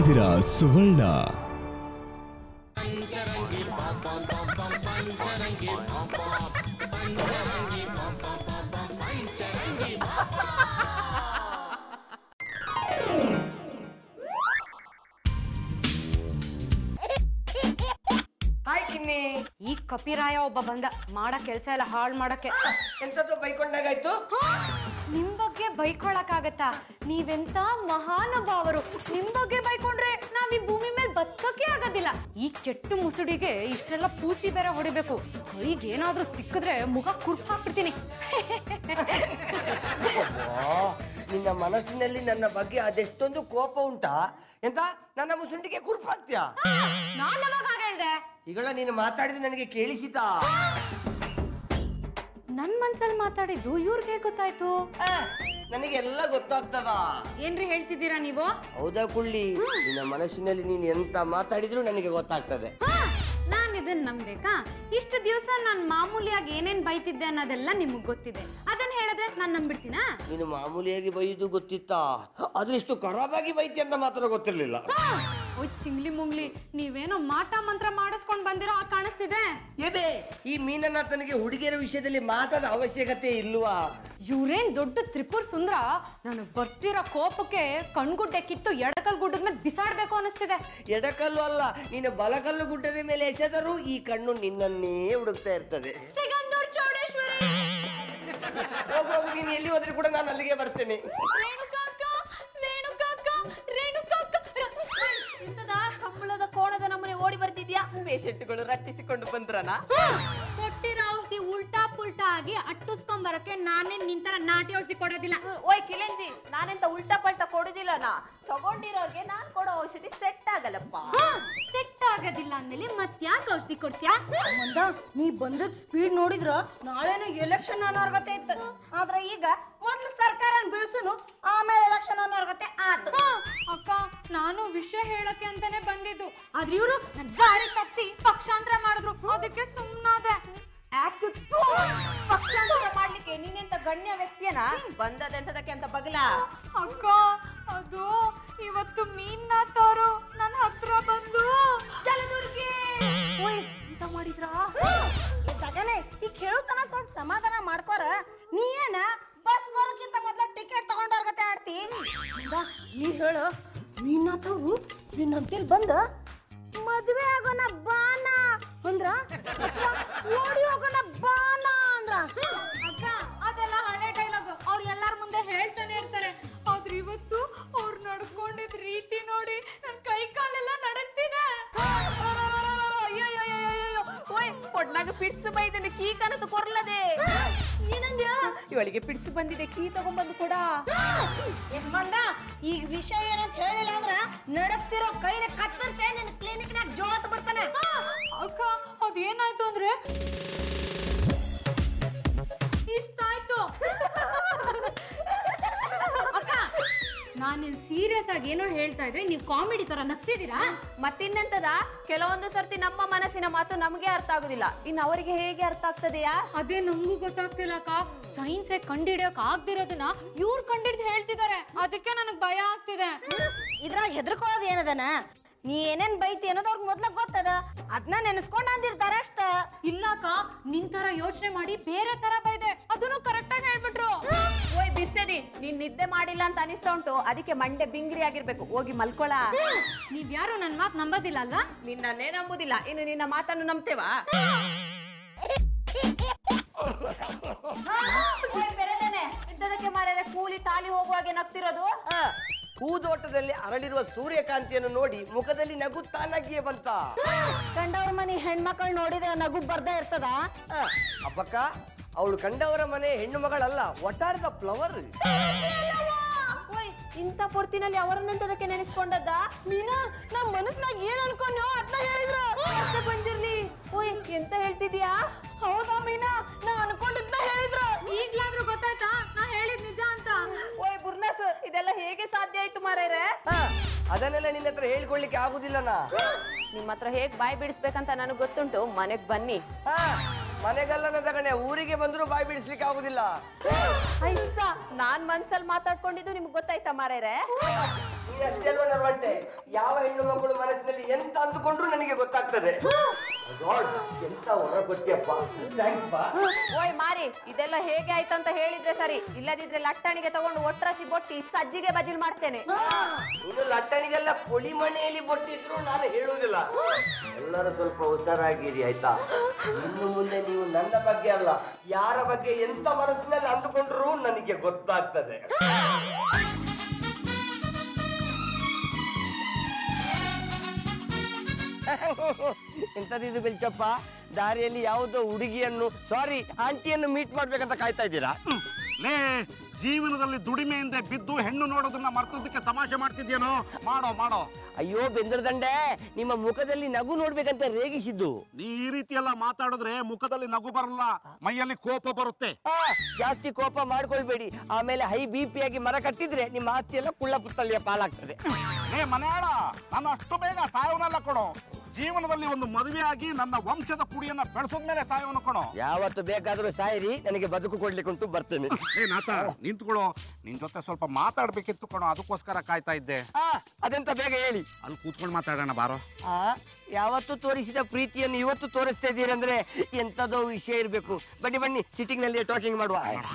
ಇದ್ದೀರಾ ಸುವರ್ಣ ಹಾಯ್ ಕಿನ್ನಿ ಈ ಕಪಿರಾಯ ಒಬ್ಬ ಬಂದ ಮಾಡ ಕೆಲ್ಸ ಎಲ್ಲ ಹಾಳು ಮಾಡಕ್ಕೆ ಎಂತದ್ದು ಬೈಕೊಂಡಾಗಾಯ್ತು ನಿಮ್ ಬಗ್ಗೆ ಬೈಕೊಳಕ್ಕಾಗತ್ತಾ ನೀವೆಂತ ಮಹಾನುಭಾವರು ನಿಮ್ ಬಗ್ಗೆ ಬೈಕೊಂಡ್ರೆ ನಾವ್ ಈ ಭೂಮಿ ಮೇಲೆ ಬದುಕಕ್ಕೆ ಆಗೋದಿಲ್ಲ ಈ ಕೆಟ್ಟ ಮುಸುಡಿಗೆ ಇಷ್ಟೆಲ್ಲ ಪೂಸಿ ಬೇರೆ ಹೊಡಿಬೇಕು ಕೈಗೆ ಏನಾದ್ರೂ ಸಿಕ್ಕಿದ್ರೆ ಮುಖ ಕುರ್ಪ್ ಹಾಕ್ಬಿಡ್ತೀನಿ ಅಬ್ಬಾ, ನಿನ್ನ ಮನಸ್ಸಿನಲ್ಲಿ ನನ್ನ ಬಗ್ಗೆ ಅದೆಷ್ಟೊಂದು ಕೋಪ ಉಂಟಾ ಎಂತ ನನ್ನ ಮುಸುಂಡಿಗೆ ಕುರುಪಾಗ್ತ್ಯಾ ನಾನ್ ಯಾವಾಗ ಹಾಗೆ ಹೇಳ್ದೆ ಈಗಳ ನೀನು ಮಾತಾಡಿದ ನನಗೆ ಕೇಳಿಸಿತಾ ನನ್ ಮನ್ಸಲ್ಲಿ ಮಾತಾಡಿದ್ದು ಇವ್ರಿಗೆ ಹೇಗ್ ಗೊತ್ತಾಯ್ತು ಆ, ನನಗೆ ಎಲ್ಲ ಗೊತ್ತಾಗ್ತದ ಏನ್ರಿ ಹೇಳ್ತಿದ್ದೀರಾ ನೀವು ಹೌದಾ ಕುಳ್ಳಿ ನಿನ್ನ ಮನಸ್ಸಿನಲ್ಲಿ ನೀನು ಎಂತ ಮಾತಾಡಿದ್ರು ನನಗೆ ಗೊತ್ತಾಗ್ತದೆ ನಾನ್ ಇದನ್ನ ನಂಬೇಕಾ ಇಷ್ಟು ದಿವಸ ನಾನ್ ಮಾಮೂಲಿಯಾಗಿ ಏನೇನ್ ಬೈತಿದ್ದೆ ಅನ್ನೋದೆಲ್ಲ ನಿಮಗ್ ಗೊತ್ತಿದೆ ಅದನ್ನ ಹೇಳಿದ್ರೆ ನಾನ್ ನಂಬಿಡ್ತೀನಾ ನೀನು ಮಾಮೂಲಿಯಾಗಿ ಬೈಯುದು ಗೊತ್ತಿತ್ತಾ ಆದ್ರೆ ಇಷ್ಟು ಖರಾಬಾಗಿ ಬೈತಿ ಅಂತ ಮಾತ್ರ ಗೊತ್ತಿರ್ಲಿಲ್ಲ ಓಯ್ ಚಿಂಗ್ಲಿ ಮುಂಗ್ಲಿ ನೀವೇನೋ ಮಾಟ ಮಂತ್ರ ಮಾಡಿಸ್ಕೊಂಡ್ ಬಂದಿರೋ ಹಾಗೆ ಕಾಣಿಸ್ತಿದೆ ಏಬೇ ಈ ಮೀನನಾಥನಿಗೆ ಹುಡುಗಿಯರ ವಿಷಯದಲ್ಲಿ ಮಾತಾದ ಅವಶ್ಯಕತೆ ಇಲ್ವಾ ಇವ್ರೇನ್ ದೊಡ್ಡ ತ್ರಿಪುರ್ ಸುಂದ್ರ ನನಗ್ ಬರ್ತಿರೋ ಕೋಪಕ್ಕೆ ಕಣ್ಗುಡ್ಡೆ ಕಿತ್ತು ಎಡಕಲ್ ಗುಡ್ಡದ ಮೇಲೆ ಬಿಸಾಡ್ಬೇಕು ಅನಿಸ್ತಿದೆ ಎಡಕಲ್ಲು ಅಲ್ಲ ನೀನು ಬಲಕಲ್ಲು ಗುಡ್ಡದ ಮೇಲೆ ಎಸೆದರೂ ಈ ಕಣ್ಣು ನಿನ್ನನ್ನೇ ಹುಡುಕ್ತಾ ಇರ್ತದೆ ಸಿಗಂದೂರ್ ಚೌಡೇಶ್ವರಿ ಹೋಗು ಹೋಗು ನೀನು ಎಲ್ಲಿ ಹೋದ್ರೆ ಕೂಡ ನಾನು ಅಲ್ಲಿಗೆ ಬರ್ತೇನೆ ರೇಣುಕಾಕ ರೇಣುಕಾಕ ರೇಣುಕಾಕ ಎಂತದ ಕಂಬಳದ ಕೋಣದ ನಮ್ಮನೆ ಓಡಿ ಬರ್ತಿದ್ಯಾ ಪೇಷಂಟ್ಗಳು ರಟ್ಟಿಸಿಕೊಂಡು ಬಂದ್ರನ ಕೊಟ್ಟಿರೋ ಔಷಧಿ ಉಲ್ಟಾ ಪುಲ್ಟಾ ಆಗಿ ಅಟ್ಟಿಸ್ಕೊಂಡ್ ಬರಕ್ಕೆ ನಾನೇ ನಿಂತರ ನಾಟಿ ಔಷಧಿ ಕೊಡೋದಿಲ್ಲ ಓಯ್ ಕಿಲೆಂಜಿ ನಾನೆಂತ ಉಲ್ಟಾ ಪಲ್ಟಾ ಕೊಡುದಿಲ್ಲನ ತಗೊಂಡಿರೋರ್ಗೆ ನಾನ್ ಕೊಡೋ ಔಷಧಿ ಸೆಟ್ ಆಗಲ್ಲಪ್ಪ ಸೆಟ್ ಆಗೋದಿಲ್ಲ ಅಂದ್ಮೇಲೆ ಮತ್ಯಾಕೆ ಔಷಧಿ ಕೊಡ್ತೀಯಾ ಮಂದ ನೀ ಬಂದದ್ ಸ್ಪೀಡ್ ನೋಡಿದ್ರ ನಾಳೆನು ಎಲೆಕ್ಷನ್ ಅನ್ನೋರ್ಗತೆ ಇತ್ತು ಆದ್ರೆ ಈಗ ಮೊದ್ಲು ಸರ್ಕಾರ ಬೀಳ್ಸುನು ಆಮೇಲೆ ಎಲೆಕ್ಷನ್ ಅನ್ನೋರ್ಗತೆ ಆತು ಹಾ, ಅಕ್ಕ ನಾನು ವಿಷಯ ಹೇಳಕ್ಕೆ ಅಂತಾನೆ ಬಂದಿದ್ದು ಆದ್ರೆ ಇವರು ದಾರಿ ತಪ್ಸಿ ಪಕ್ಷಾಂತರ ಮಾಡಿದ್ರು ಅದಕ್ಕೆ ಸುಮ್ಮನಾದೆ ಯಾಕೆ ಥು, ಪಕ್ಷಾಂತರ ಮಾಡ್ಲಿಕ್ಕೆ ನೀನೆಂತ ಗಣ್ಯ ವ್ಯಕ್ತಿಯನ ಬಂದದೆಂತದಕ್ಕೆ ಅಂತ ಬಗಲ ಅಕ್ಕ ಅದು ಇವತ್ತು ಮೀನ್ನಾಥವ್ರು ನನ್ನ ಹತ್ರ ಬಂದು ಜಲದುರ್ಗಿ ಓಯ್ ಎಂತ ಮಾಡಿದ್ರಾ ತಗನೆ ಈ ಕೇಳುತ್ತನ ಸ್ವಲ್ಪ ಸಮಾಧಾನ ಮಾಡ್ಕೋರ ನೀ ಏನ ಬಸ್ ಬರೋಕ್ಕಿಂತ ಮೊದ್ಲ ಟಿಕೆಟ್ ತಗೊಂಡೋರ್ಗತೆ ಆಡ್ತಿ ಹೌದಾ? ನೀ ಹೇಳು ನೀನಾಥವ್ರು ನಿನ್ನಂತೇಳಿ ಬಂದ ಮದ್ವೆ ಆಗೋಣ ಬಾನ ಅಂದ್ರ ಅಥವಾ ಓಡಿ ಹೋಗೋಣ ಬಾನ ಅಂದ್ರ ಅಕ್ಕ ಅದೆಲ್ಲ ಹಳೆ ಡೈಲಾಗ್ ಅವ್ರು ಎಲ್ಲಾರ ಮುಂದೆ ಹೇಳ್ತಾನೆ ಇರ್ತಾರೆ ಆದ್ರೆ ಇವತ್ತು ಅವ್ರು ನಡ್ಕೊಂಡಿದ್ ರೀತಿ ನೋಡಿ ನನ್ ಕೈ ಕಾಲೆಲ್ಲ ನಡಕ್ತಿದೆ ಓಯ್ ಕೊಡ್ನಾಗ ಪಿಡ್ಸ್ ಬೈದನೆ ಕೀ ಕನತು ಕೊರ್ಲದೆ ಏನಂದ್ಯ ಇವಳಿಗೆ ಪಿಡ್ಸ್ ಬಂದಿದೆ ಕೀ ತಗೊಂಬಂದು ಕೊಡ ಮಂದ ಈಗ ವಿಷಯ ಏನಂತ ಹೇಳಿಲ್ಲ ಅಂದ್ರ ನಡಕ್ತಿರೋ ಕೈನ ಕತ್ತರಿಸೇ ನಿನ್ನ ಕ್ಲಿನಿಕ್ನಾಗ ಜೋತ್ ಬರ್ತಾನೆ ಅಕ್ಕ ಅದೇನಾಯ್ತು ಅಂದ್ರೆ ಇಷ್ಟಾಯ್ತು ಅಕ್ಕ ನಾನಿನ್ ಸೀರಿಯಸ್ ಆಗಿ ಏನೋ ಹೇಳ್ತಾ ಇದ್ರೆ ನೀವು ಕಾಮಿಡಿ ತರ ನಗ್ತಿದ್ದೀರಾ ಮತ್ತಿನ್ನೆಂತದ ಕೆಲವೊಂದು ಸರ್ತಿ ನಮ್ಮ ಮನಸ್ಸಿನ ಮಾತು ನಮಗೆ ಅರ್ಥ ಆಗುದಿಲ್ಲ ಇನ್ನು ಅವರಿಗೆ ಹೇಗೆ ಅರ್ಥ ಆಗ್ತದೆಯಾ ಅದೇ ನಂಗೂ ಗೊತ್ತಾಗ್ತಿಲ್ಲ ಅಕ್ಕ ಸೈನ್ಸ್ ಕಂಡಿಡಿಯಕ್ ಆಗ್ದಿರೋದನ್ನ ಇವ್ರು ಕಂಡಿಡ್ದು ಹೇಳ್ತಿದ್ದಾರೆ ಅದಕ್ಕೆ ನನಗ್ ಭಯ ಆಗ್ತಿದೆ ಇದ್ರಾಗ ಹೆದರ್ಕೊಳ್ಳೋದು ಏನದನ ನೀ ಏನೇನ್ ಬೈತಿ ಅನ್ನೋದು ಅವ್ರಿಗೆ ಮೊದ್ಲ ಗೊತ್ತದ ಅದನ್ನ ನೆನೆಸ್ಕೊಂಡ್ ಅಂದಿರ್ತಾರ ಅಷ್ಟ ಇಲ್ಲ ಅಕ್ಕ ನಿನ್ ತರ ಯೋಚನೆ ಮಾಡಿ ಬೇರೆ ತರ ಬೈದೆ ಅದನ್ನು ಕರೆಕ್ಟ್ ಆಗಿ ಹೇಳ್ಬಿಟ್ರು ಓಯ್ ಬಿರ್ಸದಿ ನೀನ್ ನಿದ್ದೆ ಮಾಡಿಲ್ಲ ಅಂತ ಅನಿಸ್ತಾ ಉಂಟು ಅದಕ್ಕೆ ಮಂಡೆ ಬಿಂಗ್ರಿ ಆಗಿರ್ಬೇಕು ಹೋಗಿ ಮಲ್ಕೊಳ ನೀವ್ ಯಾರು ನನ್ ಮಾತ್ ನಂಬೋದಿಲ್ಲ ಅಲ್ವಾ ನಿನ್ನನ್ನೇ ನಂಬುದಿಲ್ಲ ಇನ್ನು ನಿನ್ನ ಮಾತನ್ನು ನಂಬ್ತೇವಾ ಇದ್ದದಕ್ಕೆ ಮಾರ್ಯಾರೆ ಕೂಲಿ ತಾಲಿ ಹೋಗುವಾಗೆ ನಗ್ತಿರೋದು ಆ, ಹೂದೋಟದಲ್ಲಿ ಅರಳಿರುವ ಸೂರ್ಯಕಾಂತಿಯನ್ನು ನೋಡಿ ಮುಖದಲ್ಲಿ ನಗುತ್ತಾ ನಗಿಯೇ ಬಂತ ಕಂಡವ್ರ ಮನಿ ಹೆಣ್ಮಕ್ಳು ನೋಡಿದ್ರೆ ನಗು ಬರ್ದೇ ಇರ್ತದ ಆ, ಅಬ್ಬಕ್ಕ ಅವಳು ಕಂಡವರ ಮನೆ ಹೆಣ್ಣು ಮಗಳಲ್ಲ ಒಟ್ಟಾರದ ಫ್ಲವರ್ ಓಯ್ ಇಂಥ ಪೊರ್ತಿನಲ್ಲಿ ಅವರನ್ನೆಂತದಕ್ಕೆ ನೆನೆಸ್ಕೊಂಡದ್ದ ಮೀನಾ ನಮ್ ಮನಸ್ನಾಗ ಏನ್ ಅನ್ಕೊಂಡ್ಯೋ ಅದನ್ನ ಹೇಳಿದ್ರು ಮತ್ತೆ ಬಂದಿರ್ಲಿ ಓಯ್ ಎಂತ ಹೇಳ್ತಿದ್ಯಾ ಹೌದಾ ಮೀನಾ ನಾ ಅನ್ಕೊಂಡಿದ್ನ ಹೇಳಿದ್ರು ಈಗ್ಲಾದ್ರೂ ಗೊತ್ತಾಯ್ತಾ ನಾ ಹೇಳಿದ್ ನಿಜ ಅಂತ ಓಯ್ ಬುರ್ನಸ್ ಇದೆಲ್ಲ ಹೇಗೆ ಸಾಧ್ಯ ಆಯ್ತು ಮಾರೇರೆ ಆ, ಅದನ್ನೆಲ್ಲ ನಿನ್ನ ಹತ್ರ ಹೇಳ್ಕೊಳ್ಲಿಕ್ಕೆ ಆಗುದಿಲ್ಲನಾ ನಿಮ್ಮ ಹತ್ರ ಹೇಗ್ ಬಾಯ್ ಬಿಡಿಸ್ಬೇಕಂತ ನನಗೆ ಗೊತ್ತುಂಟು ಮನೆಗ್ ಬನ್ನಿ ಆ, ಮನೆಗಲ್ಲನ ತಗಣೆ ಊರಿಗೆ ಬಂದ್ರು ಬಾಯಿ ಬಿಡಿಸ್ಲಿಕ್ಕೆ ಆಗುದಿಲ್ಲ ಆಯ್ತಾ ನಾನ್ ಮನ್ಸಲ್ಲಿ ಮಾತಾಡ್ಕೊಂಡಿದ್ದು ನಿಮ್ಗೆ ಗೊತ್ತಾಯ್ತಾ ಮಾರೇರೆ ನೀನ್ ಅಷ್ಟೇ ಅಲ್ವಾ ನರ್ವಂಟೆ ಯಾವ ಹೆಣ್ಣು ಮಕ್ಕಳು ಮನಸ್ಸಿನಲ್ಲಿ ಎಂತ ಅಂದುಕೊಂಡ್ರು ನನಗೆ ಗೊತ್ತಾಗ್ತದೆ God, ಎಂತ ಹೊರ ಕೊಟ್ಟಿಯಪ್ಪ ಥ್ಯಾಂಕ್ಸ್ ಬಾ ಓಯ್ ಮಾರಿ ಇದೆಲ್ಲ ಹೇಗೆ ಆಯ್ತಂತ ಹೇಳಿದ್ರೆ ಸರಿ ಇಲ್ಲದಿದ್ರೆ ಲಟ್ಟಣಿಗೆ ತಗೊಂಡು ಒಟ್ರಾಶಿ ಬೊಟ್ಟಿ ಸಜ್ಜಿಗೆ ಬಜಿಲ್ ಮಾಡ್ತೇನೆ ಇನ್ನು ಲಟ್ಟಣಿಗೆಲ್ಲ ಪೊಳಿ ಮನೆಯಲ್ಲಿ ಬೊಟ್ಟಿದ್ರು ನಾನು ಹೇಳುವುದಿಲ್ಲ ಎಲ್ಲರೂ ಸ್ವಲ್ಪ ಹುಷಾರಾಗಿರಿ ಆಯ್ತಾ ಇನ್ನು ಮುಂದೆ ನೀವು ನನ್ನ ಬಗ್ಗೆ ಅಲ್ಲ ಯಾರ ಬಗ್ಗೆ ಎಂತ ಮನಸ್ಸಿನಲ್ಲಿ ಅಂದುಕೊಂಡ್ರು ನನಗೆ ಗೊತ್ತಾಗ್ತದೆ ಎಂತದಿದು ಬೆಲ್ಚಪ್ಪ ದಾರಿಯಲ್ಲಿ ಯಾವುದೋ ಹುಡುಗಿಯನ್ನು ಸಾರಿ ಆಂಟಿಯನ್ನು ಮೀಟ್ ಮಾಡ್ಬೇಕಂತ ಕಾಯ್ತಾ ಇದ್ದೀರಾ ಹ್ಮ್. ಲೇ ಜೀವನದಲ್ಲಿ ದುಡಿಮೆಯಿಂದ ಬಿದ್ದು ಹೆಣ್ಣು ನೋಡೋದನ್ನ ಮರ್ತದಕ್ಕೆ ತಮಾಷೆ ಮಾಡ್ತಿದ್ಯೇನೋ ಮಾಡೋ ಮಾಡೋ ಅಯ್ಯೋ ಬೆಂದ್ರದಂಡೆ ನಿಮ್ಮ ಮುಖದಲ್ಲಿ ನಗು ನೋಡ್ಬೇಕಂತ ರೇಗಿಸಿದ್ದು ನೀ ಈ ರೀತಿ ಎಲ್ಲ ಮಾತಾಡಿದ್ರೆ ಮುಖದಲ್ಲಿ ನಗು ಬರಲ್ಲ ಮೈಯಲ್ಲಿ ಕೋಪ ಬರುತ್ತೆ ಆ, ಜಾಸ್ತಿ ಕೋಪ ಮಾಡ್ಕೊಳ್ಬೇಡಿ ಆಮೇಲೆ ಹೈ ಬಿ ಪಿ ಆಗಿ ಮರ ಕಟ್ಟಿದ್ರೆ ನಿಮ್ಮ ಆಸ್ತಿ ಎಲ್ಲ ಕುಳ್ಳ ಪುತ್ತಲಿಯ ಪಾಲಾಗ್ತದೆ ಲೇ ಮನೆಯಾಳ ನಾನು ಅಷ್ಟು ಬೇಗ ಸಾಯವನ್ನೆಲ್ಲ ಕೊಡೋ ಜೀವನದಲ್ಲಿ ಒಂದು ಮದುವೆ ಆಗಿ ನನ್ನ ವಂಶದ ಕುಡಿಯನ್ನ ಬೆಳೆಸೋದ್ಮೇಲೆ ಸಾಯವನ್ನು ಕೊಡೋ ಯಾವತ್ತು ಬೇಕಾದ್ರೂ ಸಾಯಿರಿ ನನಗೆ ಬದುಕು ಕೊಡ್ಲಿಕ್ಕೆ ಉಂಟು ಬರ್ತೇನೆ ಏ ನಾಥ ನಿಂತ್ಕೊಳ್ಳೋ ನಿನ್ ಜೊತೆ ಸ್ವಲ್ಪ ಮಾತಾಡ್ಬೇಕಿತ್ತು ಕಣೋ ಅದಕ್ಕೋಸ್ಕರ ಕಾಯ್ತಾ ಇದ್ದೆ ಆ, ಅದೆಂತ ಬೇಗ ಹೇಳಿ ಅಲ್ಲಿ ಕೂತ್ಕೊಂಡು ಮಾತಾಡೋಣ ಬಾರೋ ಆ ಯಾವತ್ತು ತೋರಿಸಿದ ಪ್ರೀತಿಯನ್ನು ಇವತ್ತು ತೋರಿಸ್ತಾ ಇದ್ದೀರಿ ಅಂದ್ರೆ ಎಂತದೋ ವಿಷಯ ಇರಬೇಕು ಬನ್ನಿ ಬನ್ನಿ ಸಿಟ್ಟಿಂಗ್ ನಲ್ಲಿ ಟಾಕಿಂಗ್ ಮಾಡುವ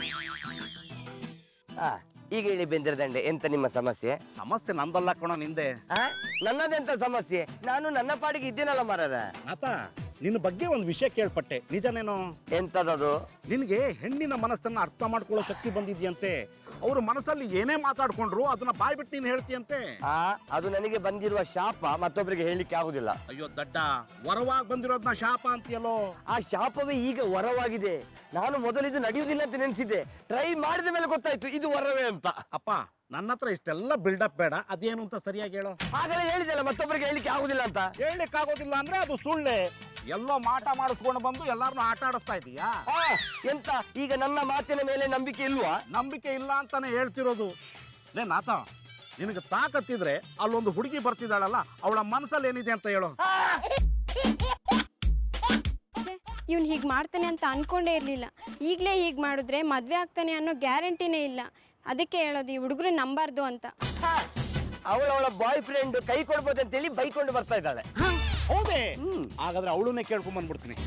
ಆ, ಈಗ ಹೇಳಿ ಬೆಂದ್ರದಂಡೆ ಎಂತ ನಿಮ್ಮ ಸಮಸ್ಯೆ ಸಮಸ್ಯೆ ನಂದಲ್ಲ ಕಣೋ ನಿಂದೆ ಆ? ನನ್ನದೆಂತ ಸಮಸ್ಯೆ ನಾನು ನನ್ನ ಪಾಡಿಗೆ ಇದ್ದೇನಲ್ಲ ಮರದ ನಾಥ ನಿನ್ನ ಬಗ್ಗೆ ಒಂದು ವಿಷಯ ಕೇಳ್ಪಟ್ಟೆ ನಿಜನೇನೋ ಎಂತದದು ನಿನಗೆ ಹೆಣ್ಣಿನ ಮನಸ್ಸನ್ನ ಅರ್ಥ ಮಾಡ್ಕೊಳ್ಳೋ ಶಕ್ತಿ ಬಂದಿದ್ಯಂತೆ ಅವ್ರ ಮನಸ್ಸಲ್ಲಿ ಏನೇ ಮಾತಾಡ್ಕೊಂಡ್ರು ಅದನ್ನ ಬಾಯ್ ಬಿಟ್ಟು ನೀನು ಹೇಳ್ತೀಯಂತೆ ಆ ಅದು ನನಗೆ ಬಂದಿರುವ ಶಾಪ ಮತ್ತೊಬ್ಬರಿಗೆ ಹೇಳಲಿಕ್ಕೆ ಆಗುದಿಲ್ಲ ಅಯ್ಯೋ ದಡ್ಡ ವರವಾಗಿ ಬಂದಿರೋದ್ನ ಶಾಪ ಅಂತೀಯಲ್ಲೋ ಆ ಶಾಪವೇ ಈಗ ವರವಾಗಿದೆ ನಾನು ಮೊದಲಿದು ನಡೆಯುವುದಿಲ್ಲ ಅಂತ ನೆನೆಸಿದ್ದೆ ಟ್ರೈ ಮಾಡಿದ ಮೇಲೆ ಗೊತ್ತಾಯ್ತು ಇದು ವರವೇ ಅಂತ ಅಪ್ಪ ನನ್ನ ಹತ್ರ ಇಷ್ಟೆಲ್ಲ ಬಿಲ್ಡಪ್ ಬೇಡ ಅದೇನು ಅಂತ ಸರಿಯಾಗಿ ಹೇಳೋ ಹಾಗೆಲ್ಲ ಹೇಳಿದೆಲ್ಲ ಮತ್ತೊಬ್ಬರಿಗೆ ಹೇಳಲಿಕ್ಕೆ ಆಗುದಿಲ್ಲ ಅಂತ ಹೇಳಲಿಕ್ಕಾಗೋದಿಲ್ಲ ಅಂದ್ರೆ ಅದು ಸುಳ್ಳೆ ಎಲ್ಲೋ ಮಾಟ ಮಾಡಿಸ್ಕೊಂಡು ಬಂದು ಎಲ್ಲಾರನ್ನೂ ಆಟ ಆಡಿಸ್ತಾ ಇದೀಯಾ ಆ, ಎಂತ ಈಗ ನನ್ನ ಮಾತಿನ ಮೇಲೆ ನಂಬಿಕೆ ಇಲ್ವಾ ನಂಬಿಕೆ ಇಲ್ಲ ಅಂತಾನೆ ಹೇಳ್ತಿರೋದು ಲೇ ನಾಥ ನಿನಗೆ ತಾಕತ್ತಿದ್ರೆ ಅಲ್ಲೊಂದು ಹುಡುಗಿ ಬರ್ತಿದ್ದಾಳಲ್ಲ ಅವಳ ಮನಸ್ಸಲ್ಲಿ ಏನಿದೆ ಅಂತ ಹೇಳೋ ಇವ್ನು ಹೀಗೆ ಮಾಡ್ತಾನೆ ಅಂತ ಅನ್ಕೊಂಡೇ ಇರಲಿಲ್ಲ ಈಗಲೇ ಹೀಗೆ ಮಾಡಿದ್ರೆ ಮದುವೆ ಆಗ್ತಾನೆ ಅನ್ನೋ ಗ್ಯಾರಂಟಿನೇ ಇಲ್ಲ ಅದಕ್ಕೆ ಹೇಳೋದು ಈ ಹುಡುಗರು ನಂಬಾರ್ದು ಅಂತ ಅವಳ ಅವಳ ಬಾಯ್ ಫ್ರೆಂಡ್ ಕೈ ಕೊಡ್ಬೋದಂತೇಳಿ ಬೈಕೊಂಡು ಬರ್ತಾ ಇದ್ದಾಳೆ ಹೌದೇ ಹಾಗಾದ್ರೆ ಅವಳನ್ನೇ ಕೇಳ್ಕೊಂಡ್ ಬಂದ್ಬಿಡ್ತೀನಿ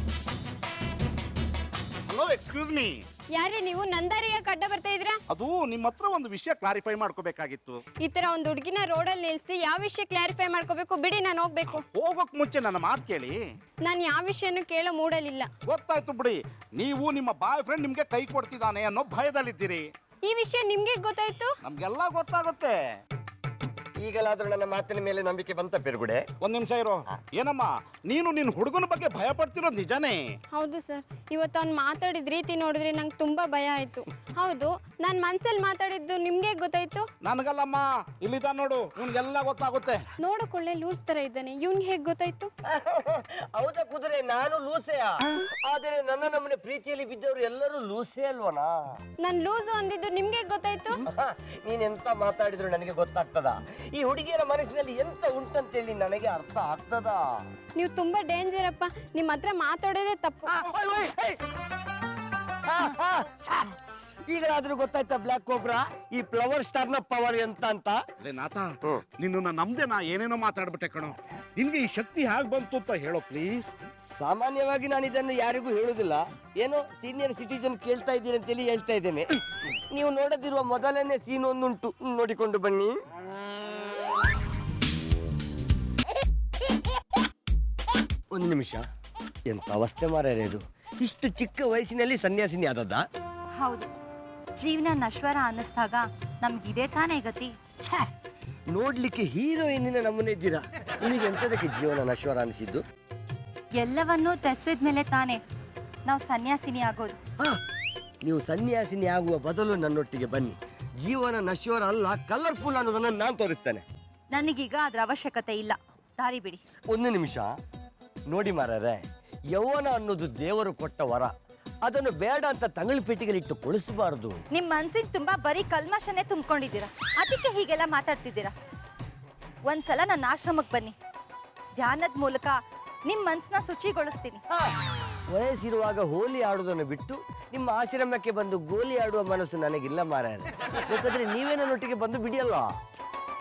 ಹಲೋ ಎಕ್ಸ್ಕ್ಯೂಸ್ ಮೀ ಯಾರೇ ನೀವು ನಂದಾರಿಗೆ ಕಡ್ಡ ಬರ್ತಾ ಇದ್ರಾ ಅದು ನಿಮ್ಮ ಹತ್ರ ಒಂದು ವಿಷಯ ಕ್ಲಾರಿಫೈ ಮಾಡ್ಕೋಬೇಕಾಗಿತ್ತು ಈ ಥರ ಒಂದು ಹುಡುಗಿನ ರೋಡಲ್ಲಿ ನಿಲ್ಲಿಸಿ ಯಾವ ವಿಷಯ ಕ್ಲಾರಿಫೈ ಮಾಡ್ಕೋಬೇಕು ಬಿಡಿ ನಾನು ಹೋಗ್ಬೇಕು ಹೋಗೋಕ್ ಮುಂಚೆ ನನ್ನ ಮಾತು ಕೇಳಿ ನಾನು ಯಾವ ವಿಷಯನೂ ಕೇಳೋ ಮೂಡಲಿಲ್ಲ ಗೊತ್ತಾಯ್ತು ಬಿಡಿ ನೀವು ನಿಮ್ಮ ಬಾಯ್ ಫ್ರೆಂಡ್ ನಿಮ್ಗೆ ಕೈ ಕೊಡ್ತಿದ್ದಾನೆ ಅನ್ನೋ ಭಯದಲ್ಲಿದ್ದೀರಿ ಈ ವಿಷಯ ನಿಮ್ಗೆ ಗೊತ್ತಾಯ್ತು ನಮ್ಗೆಲ್ಲ ಗೊತ್ತಾಗುತ್ತೆ ಈಗಲಾದ್ರೂ ನನ್ನ ಮಾತಿನ ಮೇಲೆ ನಂಬಿಕೆ ಬಂತ ಪೆರುಗುಡೆ ಒಂದ್ ನಿಮಿಷ ಇರೋ ಏನಮ್ಮ ನೀನು ನಿನ್ನ ಹುಡುಗನ ಬಗ್ಗೆ ಭಯ ಪಡ್ತಿರೋದು ನಿಜಾನೇ ಹೌದು ಸರ್ ಇವತ್ತು ಅವ್ನು ಮಾತಾಡಿದ ರೀತಿ ನೋಡಿದ್ರೆ ನಂಗೆ ತುಂಬ ಭಯ ಆಯಿತು ಹೌದು ನಾನು ಮನ್ಸಲ್ಲಿ ಮಾತಾಡಿದ್ದು ನಿಮ್ಗೆ ಗೊತ್ತಾಯ್ತು ನನಗಲ್ಲಮ್ಮ ಇಲ್ಲಿದ್ದ ನೋಡು ನಿಮ್ಗೆಲ್ಲ ಗೊತ್ತಾಗುತ್ತೆ ನೋಡೋಕೊಳ್ಳೆ ಲೂಸ್ ಥರ ಇದ್ದಾನೆ ಇವ್ನಿಗೆ ಹೇಗೆ ಗೊತ್ತಾಯ್ತು ಹೌದಾ ಕುದುರೆ ನಾನು ಲೂಸೆಯ ಆದರೆ ನನ್ನ ನಮ್ಮನೆ ಪ್ರೀತಿಯಲ್ಲಿ ಬಿದ್ದವರು ಎಲ್ಲರೂ ಲೂಸೆ ಅಲ್ವನಾ ನಾನು ಲೂಸು ಅಂದಿದ್ದು ನಿಮ್ಗೆ ಗೊತ್ತಾಯ್ತು ನೀನ್ ಎಂತ ಮಾತಾಡಿದ್ರು ನನಗೆ ಗೊತ್ತಾಗ್ತದ ಈ ಹುಡುಗಿಯರ ಮನಸ್ಸಿನಲ್ಲಿ ಎಂತ ಉಂಟಂತೇಳಿ ನನಗೆ ಅರ್ಥ ಆಗ್ತದ ನೀವು ತುಂಬಾ ಡೇಂಜರ್ ಅಪ್ಪ ನಿಮ್ಮ ಹತ್ರ ಮಾತಾಡೋದೇ ತಪ್ಪು ಈಗಲಾದ್ರೂ ಗೊತ್ತಾಯ್ತಾ ಬ್ಲ್ಯಾಕ್ ಕೋಬ್ರಾ ಈ ಫ್ಲವರ್ ಸ್ಟಾರ್ ನ ಪವರ್ ಎಂತ ಅಂತ ಅದೇ ನಾಥ ನಿನ್ನ ನಮ್ದೆ ನಾ ಏನೇನೋ ಮಾತಾಡ್ಬಿಟ್ಟೆ ಕಣೋ ನಿನ್ಗೆ ಈ ಶಕ್ತಿ ಹೇಗೆ ಬಂತು ಅಂತ ಹೇಳೋ ಪ್ಲೀಸ್ ಸಾಮಾನ್ಯವಾಗಿ ನಾನು ಇದನ್ನು ಯಾರಿಗೂ ಹೇಳುದಿಲ್ಲ ಏನೋ ಸೀನಿಯರ್ ಸಿಟಿಜನ್ ಕೇಳ್ತಾ ಇದ್ದೀನಿ ಅಂತೇಳಿ ಹೇಳ್ತಾ ಇದ್ದೇನೆ ನೀವು ನೋಡದಿರುವ ಮೊದಲನೇ ಸೀನ್ ಒಂದುಂಟು ನೋಡಿಕೊಂಡು ಬನ್ನಿ ಒಂದು ನಿಮಿಷ ಎಂತ ಅವಸ್ಥೆ ಮಾರ್ಯಾರೆ ಇದು ಇಷ್ಟು ಚಿಕ್ಕ ವಯಸ್ಸಿನಲ್ಲಿ ಸನ್ಯಾಸಿನಿ ಆದದ್ದ ಹೌದು ಜೀವನ ನಶ್ವರ ಅನ್ನಿಸ್ದಾಗ ನಮ್ಗಿದೇ ತಾನೇ ಗತಿ ಛೇ, ನೋಡ್ಲಿಕ್ಕೆ ಹೀರೋಯಿನಿನ ನಮ್ಮನೆ ಇದ್ದೀರಾ ನಿಮಗೆ ಎಂತದಕ್ಕೆ ಜೀವನ ನಶ್ವರ ಅನಿಸಿದ್ದು ಎಲ್ಲವನ್ನೂ ತೆಸ್ಸಿದ್ಮೇಲೆ ತಾನೇ ನಾವು ಸನ್ಯಾಸಿನಿ ಆಗೋದು ಹಾ, ನೀವು ಸನ್ಯಾಸಿನಿ ಆಗುವ ಬದಲು ನನ್ನೊಟ್ಟಿಗೆ ಬನ್ನಿ ಜೀವನ ನಶ್ವರ ಅಲ್ಲ ಕಲರ್ಫುಲ್ ಅನ್ನೋದನ್ನ ನಾನು ತೋರಿಸ್ತೇನೆ ನನಗೀಗ ಅದ್ರ ಅವಶ್ಯಕತೆ ಇಲ್ಲ ದಾರಿ ಬಿಡಿ ಒಂದು ನಿಮಿಷ ನೋಡಿ ಮಾರರೆ ಯೌವನ ಅನ್ನೋದು ದೇವರು ಕೊಟ್ಟ ವರ ಅದನ್ನು ಬೇಡ ಅಂತ ತಂಗಳ ಪೆಟ್ಟಿಗೆಲಿಟ್ಟು ಕೊಳಿಸಬಾರದು ನಿಮ್ ಮನ್ಸಿಗೆ ತುಂಬಾ ಬರೀ ಕಲ್ಮಶನೇ ತುಂಬಿಕೊಂಡಿದ್ದೀರಾ ಅದಕ್ಕೆ ಹೀಗೆಲ್ಲ ಮಾತಾಡ್ತಿದ್ದೀರಾ ಒಂದ್ಸಲ ನನ್ನ ಆಶ್ರಮಕ್ಕೆ ಬನ್ನಿ ಧ್ಯಾನದ ಮೂಲಕ ನಿಮ್ ಮನ್ಸನ್ನ ಶುಚಿಗೊಳಿಸ್ತೀನಿ ವಯಸ್ಸಿರುವಾಗ ಹೋಲಿ ಆಡುವುದನ್ನು ಬಿಟ್ಟು ನಿಮ್ಮ ಆಶ್ರಮಕ್ಕೆ ಬಂದು ಗೋಲಿ ಆಡುವ ಮನಸ್ಸು ನನಗಿಲ್ಲ ಮಾರಾಯರೆ ಬೇಕಾದ್ರೆ ನೀವೇ ನನ್ನೊಟ್ಟಿಗೆ ಬಂದು ಬಿಡಿಯಲ್ಲ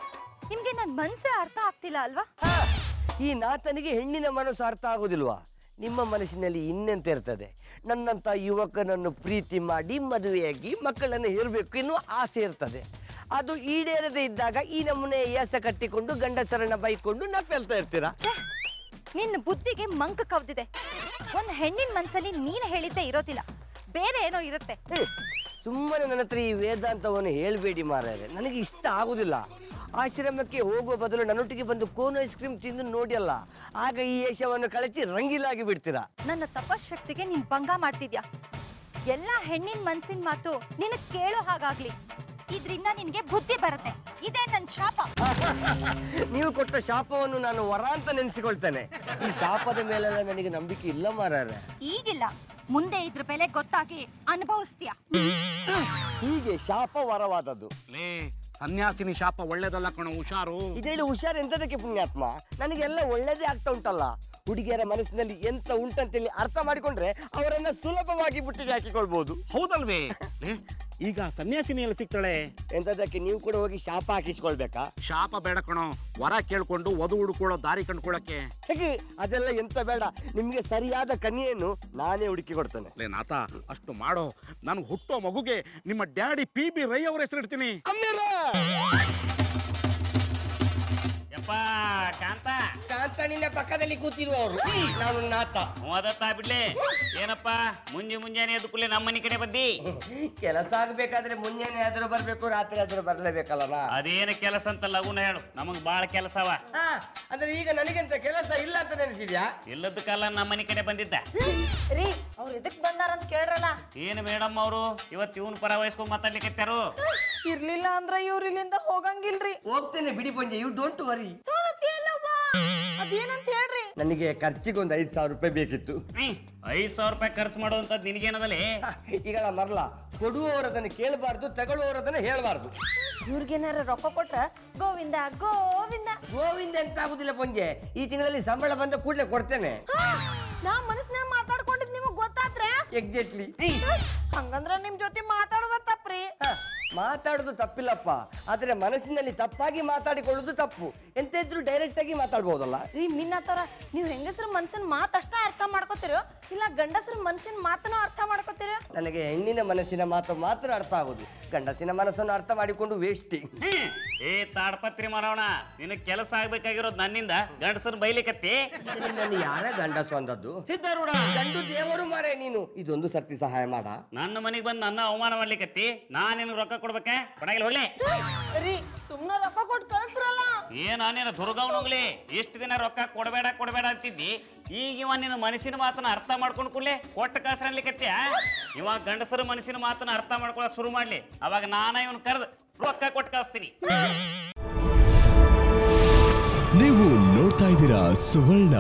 ನಿಮ್ಗೆ ನನ್ ಮನ್ಸೇ ಅರ್ಥ ಆಗ್ತಿಲ್ಲ ಅಲ್ವಾ ಹಾ, ಈ ನಾತನಿಗೆ ಹೆಣ್ಣಿನ ಮನಸ್ಸು ಅರ್ಥ ಆಗುದಿಲ್ವಾ ನಿಮ್ಮ ಮನಸ್ಸಿನಲ್ಲಿ ಇನ್ನೆಂತ ಇರ್ತದೆ ನನ್ನಂತ ಯುವಕನನ್ನು ಪ್ರೀತಿ ಮಾಡಿ ಮದುವೆಯಾಗಿ ಮಕ್ಕಳನ್ನು ಹೇರಬೇಕು ಎನ್ನುವ ಆಸೆ ಇರ್ತದೆ ಅದು ಈಡೇರದೇ ಇದ್ದಾಗ ಈ ನಮ್ಮನೆ ಯಾಸ ಕಟ್ಟಿಕೊಂಡು ಗಂಡಸರನ್ನ ಬೈಕೊಂಡು ನಪ್ಪೆಲ್ತಾ ಇರ್ತೀರಾ ಛೆ, ನಿನ್ನ ಬುದ್ಧಿಗೆ ಮಂಕ ಕವ್ದಿದೆ ಒಂದ್ ಹೆಣ್ಣಿನ ಮನ್ಸಲ್ಲಿ ನೀನ್ ಹೇಳಿದ್ದೆ ಇರೋದಿಲ್ಲ ಬೇರೆ ಏನೋ ಇರುತ್ತೆ ಸುಮ್ಮನೆ ನನ್ನ ಹತ್ರ ಈ ವೇದಾಂತವನ್ನು ಹೇಳ್ಬೇಡಿ ಮಾರಾಯರೆ ನನಗೆ ಇಷ್ಟ ಆಗುದಿಲ್ಲ ಆಶ್ರಮಕ್ಕೆ ಹೋಗುವ ಬದಲು ನನ್ನೊಟ್ಟಿಗೆ ಬಂದು ಕೋನ್ ಐಸ್ ಕ್ರೀಮ್ ತಿಂದು ನೋಡಿಯಲ್ಲ ಆಗ ಈ ಏಷವನ್ನು ಕಳಚಿ ರಂಗಿಲಾಗಿ ಬಿಡ್ತೀರಾ ನನ್ನ ತಪಶಕ್ತಿಗೆ ನೀನ್ ಭಂಗ ಮಾಡ್ತಿದ್ಯಾ ಎಲ್ಲಾ ಹೆಣ್ಣಿನ ಮನ್ಸಿನ ಮಾತು ನಿನಗ್ ಕೇಳೋ ಹಾಗಾಗ್ಲಿ ಇದ್ರಿಂದ ನಿನ್ಗೆ ಬುದ್ಧಿ ಬರುತ್ತೆ ಇದೇ ನನ್ ಶಾಪ ನೀವು ಕೊಟ್ಟ ಶಾಪವನ್ನು ನಾನು ವರ ಅಂತ ನೆನೆಸಿಕೊಳ್ತೇನೆ ಈ ಶಾಪದ ಮೇಲೆಲ್ಲ ನನಗೆ ನಂಬಿಕೆ ಇಲ್ಲ ಮಾರಾಯರೆ ಈಗಿಲ್ಲ ಮುಂದೆ ಇದ್ರ ಬೆಲೆ ಗೊತ್ತಾಗಿ ಅನುಭವಿಸ್ತೀಯ ಹೀಗೆ ಶಾಪ ವರವಾದದ್ದು ಲೇ ಸನ್ಯಾಸಿನಿ ಶಾಪ ಒಳ್ಳೇದಲ್ಲ ಕಣೋ ಹುಷಾರು ಇದರಲ್ಲಿ ಹುಷಾರು ಎಂತದಕ್ಕೆ ಪುಣ್ಯಾತ್ಮ ನನಗೆಲ್ಲ ಒಳ್ಳೇದೇ ಆಗ್ತಾ ಉಂಟಲ್ಲ ಹುಡುಗಿಯರ ಮನಸ್ಸಿನಲ್ಲಿ ಎಂತ ಉಂಟಂತೇಳಿ ಅರ್ಥ ಮಾಡಿಕೊಂಡ್ರೆ ಅವರನ್ನ ಸುಲಭವಾಗಿ ಬುಟ್ಟಿಗೆ ಹಾಕಿಕೊಳ್ಬಹುದು ಹೌದಲ್ವೇ ಲೇ ಈಗ ಸನ್ಯಾಸಿನಿಯಲ್ಲಿ ಸಿಗ್ತಾಳೆ ಎಂತದಕ್ಕೆ ನೀವು ಕೂಡ ಹೋಗಿ ಶಾಪ ಹಾಕಿಸ್ಕೊಳ್ಬೇಕಾ ಶಾಪ ಬೇಡ ಕಣೋ ವರ ಕೇಳ್ಕೊಂಡು ವಧು ಹುಡುಕೊಳ್ಳೋ ದಾರಿ ಕಂಡ್ಕೊಳಕ್ಕೆ ಹೇಗೆ ಅದೆಲ್ಲ ಎಂತ ಬೇಡ ನಿಮ್ಗೆ ಸರಿಯಾದ ಕನ್ಯೆಯನ್ನು ನಾನೇ ಹುಡುಕಿ ಕೊಡ್ತೇನೆ ಲೇ ನಾಥ ಅಷ್ಟು ಮಾಡೋ ನನ್ಗೆ ಹುಟ್ಟೋ ಮಗುಗೆ ನಿಮ್ಮ ಡ್ಯಾಡಿ ಪಿ ಬಿ ರೈ ಅವ್ರ ಹೆಸರಿಡ್ತೀನಿ ಯಪ್ಪ ಕಾಂತ ಕಾಂತನಿನ ಪಕ್ಕದಲ್ಲಿ ಕೂತಿರುವವರು ನಾನು ನಾತ ಓದತ್ತಾ ಬಿಡ್ಲೆ ಏನಪ್ಪ ಮುಂಜೆ ಮುಂಜಾನೆ ಎದ್ದು ಕೂಡಲೇ ನಮ್ಮ ಮನೆ ಕಡೆ ಬಂದಿ ಕೆಲಸ ಆಗ್ಬೇಕಾದ್ರೆ ಮುಂಜಾನೆ ಆದ್ರೂ ಬರ್ಬೇಕು ರಾತ್ರಿ ಆದ್ರೂ ಬರ್ಲೇಬೇಕಲ್ಲ ಅದೇನ ಕೆಲಸ ಅಂತ ಲಗುನ ಹೇಳು ನಮಗ್ ಬಾಳ ಕೆಲಸವ ಅಂದ್ರೆ ಈಗ ನನಗೆಂತ ಕೆಲಸ ಇಲ್ಲ ಅಂತ ನೆನೆಸಿದ್ಯಾ ಇಲ್ಲದ ಕಾಲ ನಮ್ಮ ಮನೆ ಕಡೆ ಬಂದಿದ್ದ ರೀ ಅವ್ರು ಇದಕ್ ಬಂದಾರಂತ ಕೇಳ್ರಲ್ಲ ಏನು ಮೇಡಮ್ ಅವರು ಇವತ್ತು ಇವನ್ ಪರ ವಹಿಸ್ಕೊಂಡ್ ಮಾತಾಡ್ಲಿಕ್ಕೆ ಇರ್ಲಿಲ್ಲ ಅಂದ್ರ ಇವ್ರ ಇಲ್ಲಿಂದ ಹೋಗಂಗಿಲ್ರಿ ಹೋಗ್ತೇನೆ ಬಿಡಿ ಪಂಜೆ ಯು ಡೋಂಟ್ ವರಿ ಅದೇನಂತ ಹೇಳ್ರಿ ನನಗೆ ಖರ್ಚಿಗೆ ಒಂದು ಐದು ಸಾವಿರ ರೂಪಾಯಿ ಬೇಕಿತ್ತು ಐದ್ ಸಾವಿರ ರೂಪಾಯಿ ಖರ್ಚು ಮಾಡುವಂತದ್ ನಿನಗೇನದಲ್ಲಿ ಈಗ ಮರಲ ಕೊಡುವವರದನ್ನು ಕೇಳಬಾರ್ದು ತಗೊಳ್ಳುವವರದನ್ನು ಹೇಳಬಾರ್ದು ಇವ್ರಿಗೇನಾರ ರೊಕ್ಕ ಕೊಟ್ರ ಗೋವಿಂದ ಗೋವಿಂದ ಗೋವಿಂದ ಎಂತ ಆಗುದಿಲ್ಲ ಪಂಜೆ ಈ ತಿಂಗಳಲ್ಲಿ ಸಂಬಳ ಬಂದ ಕೂಡಲೇ ಕೊಡ್ತೇನೆ ನಾ ಮನಸ್ನಾಗ ಮಾತಾಡ್ಕೊಂಡಿದ್ ನಿಮಗ್ ಗೊತ್ತಾತ್ರೆ ಎಕ್ಸಾಕ್ಟ್ಲಿ ಹಂಗಂದ್ರ ನಿಮ್ ಜೊತೆ ಮಾತಾಡೋದ ತಪ್ಪ್ರಿ ಮಾತಾಡೋದು ತಪ್ಪಿಲ್ಲಪ್ಪ ಆದ್ರೆ ಮನಸ್ಸಿನಲ್ಲಿ ತಪ್ಪಾಗಿ ಮಾತಾಡಿಕೊಳ್ಳೋದು ತಪ್ಪು ಎಂತ ಇದ್ರು ಡೈರೆಕ್ಟ್ ಆಗಿ ಮಾತಾಡ್ಬೋದಲ್ಲ ರೀ ಮಿನ್ನತ್ತವ್ರ ನೀವ್ ಹೆಂಗಸ್ರ ಮನ್ಸಿನ ಮಾತ್ ಅಷ್ಟ ಅರ್ಥ ಮಾಡ್ಕೋತೀರೋ ಇಲ್ಲ ಗಂಡಸ್ರ ಮನ್ಸಿನ ಮಾತನ್ನು ಅರ್ಥ ಮಾಡ್ಕೋತೀರೋ ನನಗೆ ಹೆಣ್ಣಿನ ಮನಸ್ಸಿನ ಮಾತು ಮಾತ್ರ ಅರ್ಥ ಆಗುದು ಗಂಡಸಿನ ಮನಸ್ಸನ್ನು ಅರ್ಥ ಮಾಡಿಕೊಂಡು ವೇಸ್ಟಿ ಏ ತಾಡ್ಪತ್ರಿ ಮಾರವಣ ನಿನಗ್ ಕೆಲಸ ಆಗ್ಬೇಕಾಗಿರೋದು ನನ್ನಿಂದ ಗಂಡಸನ್ ಬೈಲಿಕತ್ತಿ ನಿನ್ನನ್ನು ಯಾರ ಗಂಡಸು ಅಂದದ್ದು ಸಿದ್ಧಾರೂಢ ಗಂಡು ದೇವರು ಮಾರೇ ನೀನು ಇದೊಂದು ಸರ್ತಿ ಸಹಾಯ ಮಾಡ ನನ್ನ ಮನೆಗೆ ಬಂದು ನನ್ನ ಅವಮಾನ ಮಾಡ್ಲಿಕತ್ತಿ ನಾನ್ ನಿನಗ್ ರೊಕ್ಕ ಕೊಡ್ಬೇಕೆ ಕೊಡಗಿಲ್ಲ ಹೊಳ್ಳೆ ರೀ ಸುಮ್ನ ರೊಕ್ಕ ಕೊಟ್ಟು ಕಳಿಸ್ರಲ್ಲ ಏನ ನೀನು ದುರ್ಗವನೋಗ್ಲಿ ಇಷ್ಟು ದಿನ ರೊಕ್ಕ ಕೊಡಬೇಡ ಕೊಡಬೇಡ ಅಂತಿದ್ದಿ ಈಗ ಇವ ನಿನ್ನ ಮನಸ್ಸಿನ ಮಾತನ್ನ ಅರ್ಥ ಮಾಡ್ಕೊಂಡು ಕೂಡಲೇ ಕೊಟ್ಟ ಕಾಸರನ್ಲಿಕತ್ಯ ಇವ ಗಂಡಸರ ಮನಸ್ಸಿನ ಮಾತನ್ನ ಅರ್ಥ ಮಾಡ್ಕೊಳಕ್ ಶುರು ಮಾಡ್ಲಿ ಅವಾಗ ನಾನ ಇವನ್ ಕರೆದು ರೊಕ್ಕ ಕೊಟ್ಟು ಕಳಿಸ್ತೀನಿ ನೀವು ನೋಡ್ತಾ ಇದ್ದೀರಾ ಸುವರ್ಣ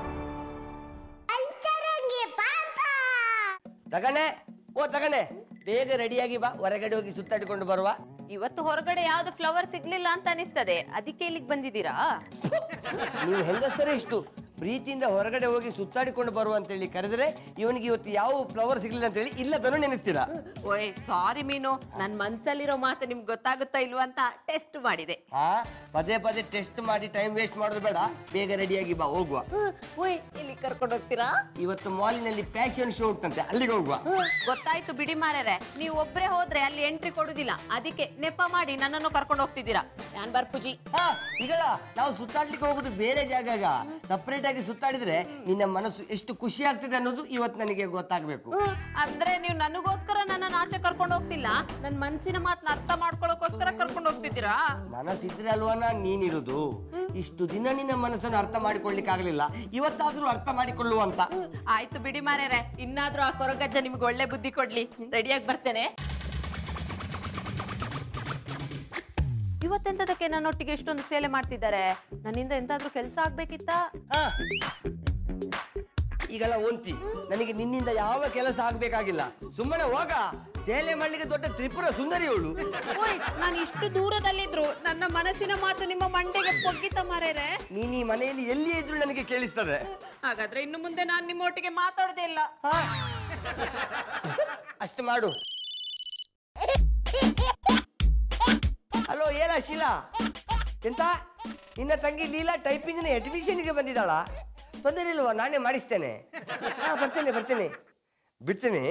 ತಗಣೆ ಓ ತಗಣೆ ಬೇಗ ರೆಡಿಯಾಗಿ ಬಾ ಹೊರಗಡೆ ಹೋಗಿ ಸುತ್ತಾಡಿಕೊಂಡು ಬರುವ ಇವತ್ತು ಹೊರಗಡೆ ಯಾವ್ದು ಫ್ಲವರ್ ಸಿಗ್ಲಿಲ್ಲ ಅಂತ ಅನಿಸ್ತದೆ ಅದಕ್ಕೆ ಇಲ್ಲಿಗೆ ಬಂದಿದ್ದೀರಾ ನೀವು ಹೆಂಗಸರೇ ಇಷ್ಟು ಪ್ರೀತಿಯಿಂದ ಹೊರಗಡೆ ಹೋಗಿ ಸುತ್ತಾಡಿಕೊಂಡು ಬರುವ ಅಂತೇಳಿ ಕರೆದ್ರೆ ಇವನಿಗೆ ಇವತ್ತು ಯಾವ ಫ್ಲವರ್ ಸಿಗ್ಲಿಲ್ಲ ಅಂತೇಳಿ ಇಲ್ಲದನ್ನು ನೆನೆಸ್ತೀರಾ ಓಯ್ ಸಾರಿ ಮೀನು ನನ್ ಮನ್ಸಲ್ಲಿರೋ ಮಾತು ನಿಮ್ಗೆ ಗೊತ್ತಾಗುತ್ತಾ ಇಲ್ವಾ ಅಂತ ಟೆಸ್ಟ್ ಮಾಡಿದೆ ಹಾ ಪದೇ ಪದೇ ಟೆಸ್ಟ್ ಮಾಡಿ ಟೈಮ್ ವೇಸ್ಟ್ ಮಾಡೋದು ಬೇಡ ಬೇಗ ರೆಡಿಯಾಗಿ ಬಾ ಹೋಗುವ ಓಯ್ ಇಲ್ಲಿ ಕರ್ಕೊಂಡು ಹೋಗ್ತೀರಾ ಇವತ್ತು ಮಾಲಿನಲ್ಲಿ ಫ್ಯಾಷನ್ ಶೋ ಉಂಟಂತೆ ಅಲ್ಲಿಗೆ ಹೋಗುವ ಗೊತ್ತಾಯ್ತು ಬಿಡಿ ಮಾರ್ಯಾರೆ ನೀವು ಒಬ್ರೇ ಹೋದ್ರೆ ಅಲ್ಲಿ ಎಂಟ್ರಿ ಕೊಡುದಿಲ್ಲ ಅದಕ್ಕೆ ನೆಪ ಮಾಡಿ ನನ್ನನ್ನು ಕರ್ಕೊಂಡು ಹೋಗ್ತಿದ್ದೀರಾ ನಾನ್ ಬರ್ಪುಜಿ ಹಾ ಈಗಳ ನಾವು ಸುತ್ತಾಡ್ಲಿಕ್ಕೆ ಹೋಗುದು ಬೇರೆ ಜಾಗಾಗ ಸಪ್ರೇಟ್ ಆಗಿ ಸುತ್ತಾಡಿದ್ರೆ ನಿನ್ನ ಮನಸ್ಸು ಎಷ್ಟು ಖುಷಿ ಆಗ್ತದೆ ಅನ್ನೋದು ಇವತ್ತು ನನಗೆ ಗೊತ್ತಾಗ್ಬೇಕು ಅಂದ್ರೆ ನೀವು ನನಗೋಸ್ಕರ ನನ್ನ ಆಚೆ ಕರ್ಕೊಂಡು ಹೋಗ್ತಿಲ್ಲ ನನ್ ಮನ್ಸಿನ ಮಾತನ್ನ ಅರ್ಥ ಮಾಡ್ಕೊಳ್ಳೋಕೋಸ್ಕರ ಕರ್ಕೊಂಡು ಹೋಗ್ತಿದ್ದೀರಾ ಮನಸ್ಸಿದ್ರೆ ಅಲ್ವಾನ ನೀನಿರುದು ಇಷ್ಟು ದಿನ ನಿನ್ನ ಮನಸ್ಸನ್ನು ಅರ್ಥ ಮಾಡಿಕೊಳ್ಳಿಕ್ಕೆ ಆಗ್ಲಿಲ್ಲ ಇವತ್ತಾದ್ರೂ ಅರ್ಥ ಮಾಡಿಕೊಳ್ಳುವ ಅಂತ ಆಯ್ತು ಬಿಡಿ ಮಾರ್ಯಾರೆ ಇನ್ನಾದ್ರೂ ಆ ಕೊರಗಜ್ಜ ನಿಮ್ಗೆ ಒಳ್ಳೆ ಬುದ್ಧಿ ಕೊಡ್ಲಿ ರೆಡಿಯಾಗಿ ಬರ್ತೇನೆ ಇವತ್ತೆಂತದಕ್ಕೆ ನನ್ನೊಟ್ಟಿಗೆ ಎಷ್ಟೊಂದು ಸೇಲೆ ಮಾಡ್ತಿದ್ದಾರೆ ನನ್ನಿಂದ ಎಂತಾದ್ರೂ ಕೆಲಸ ಆಗ್ಬೇಕಿತ್ತಾ ಹಾ. ಈಗಲ್ಲ ಒಂತಿ ನನಗೆ ನಿನ್ನಿಂದ ಯಾವ ಕೆಲಸ ಆಗ್ಬೇಕಾಗಿಲ್ಲ ಸುಮ್ಮನೆ ಹೋಗ ಸೇಲೆ ಮಾಡ್ಲಿಕ್ಕೆ ದೊಡ್ಡ ತ್ರಿಪುರ ಸುಂದರಿ ಅವಳು ಓಯ್ ನಾನು ಇಷ್ಟು ದೂರದಲ್ಲಿದ್ರು ನನ್ನ ಮನಸ್ಸಿನ ಮಾತು ನಿಮ್ಮ ಮಂಡೆಗೆ ಪೊಗ್ಗಿತ ಮಾರೇರೆ ನೀನ್ ಈ ಮನೆಯಲ್ಲಿ ಎಲ್ಲಿ ಇದ್ರು ನನಗೆ ಕೇಳಿಸ್ತದೆ ಹಾಗಾದ್ರೆ ಇನ್ನು ಮುಂದೆ ನಾನು ನಿಮ್ಮೊಟ್ಟಿಗೆ ಮಾತಾಡೋದೇ ಇಲ್ಲ ಹಾ. ಅಷ್ಟು ಮಾಡು ಹಲೋ ಏನ ಶೀಲಾ ಎಂತ ನಿನ್ನ ತಂಗಿ ಲೀಲಾ ಟೈಪಿಂಗ್ನ ಅಡ್ಮಿಷನ್ಗೆ ಬಂದಿದ್ದಾಳ ತೊಂದರೆ ಇಲ್ವಾ ನಾನೇ ಮಾಡಿಸ್ತೇನೆ ಹಾ ಬರ್ತೇನೆ ಬರ್ತೇನೆ ಬಿಡ್ತೇನೆ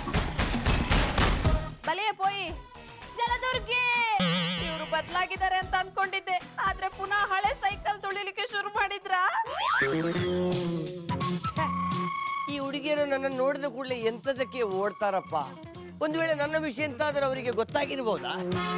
ಬಲೆಯ ಪೋಯಿ ಜಲದುರ್ಗಿ ಇವರು ಬದಲಾಗಿದ್ದಾರೆ ಅಂತ ಅನ್ಕೊಂಡಿದ್ದೆ ಆದ್ರೆ ಪುನಃ ಹಳೆ ಸೈಕಲ್ ತುಳಿಲಿಕ್ಕೆ ಶುರು ಮಾಡಿದ್ರಾ ಈ ಹುಡುಗಿಯರು ನನ್ನ ನೋಡಿದ ಕೂಡಲೇ ಎಂತದಕ್ಕೆ ಓಡ್ತಾರಪ್ಪ ಒಂದು ವೇಳೆ ನನ್ನ ವಿಷಯ ಅಂತ ಆದ್ರೆ ಅವರಿಗೆ ಗೊತ್ತಾಗಿರ್ಬೋದಾ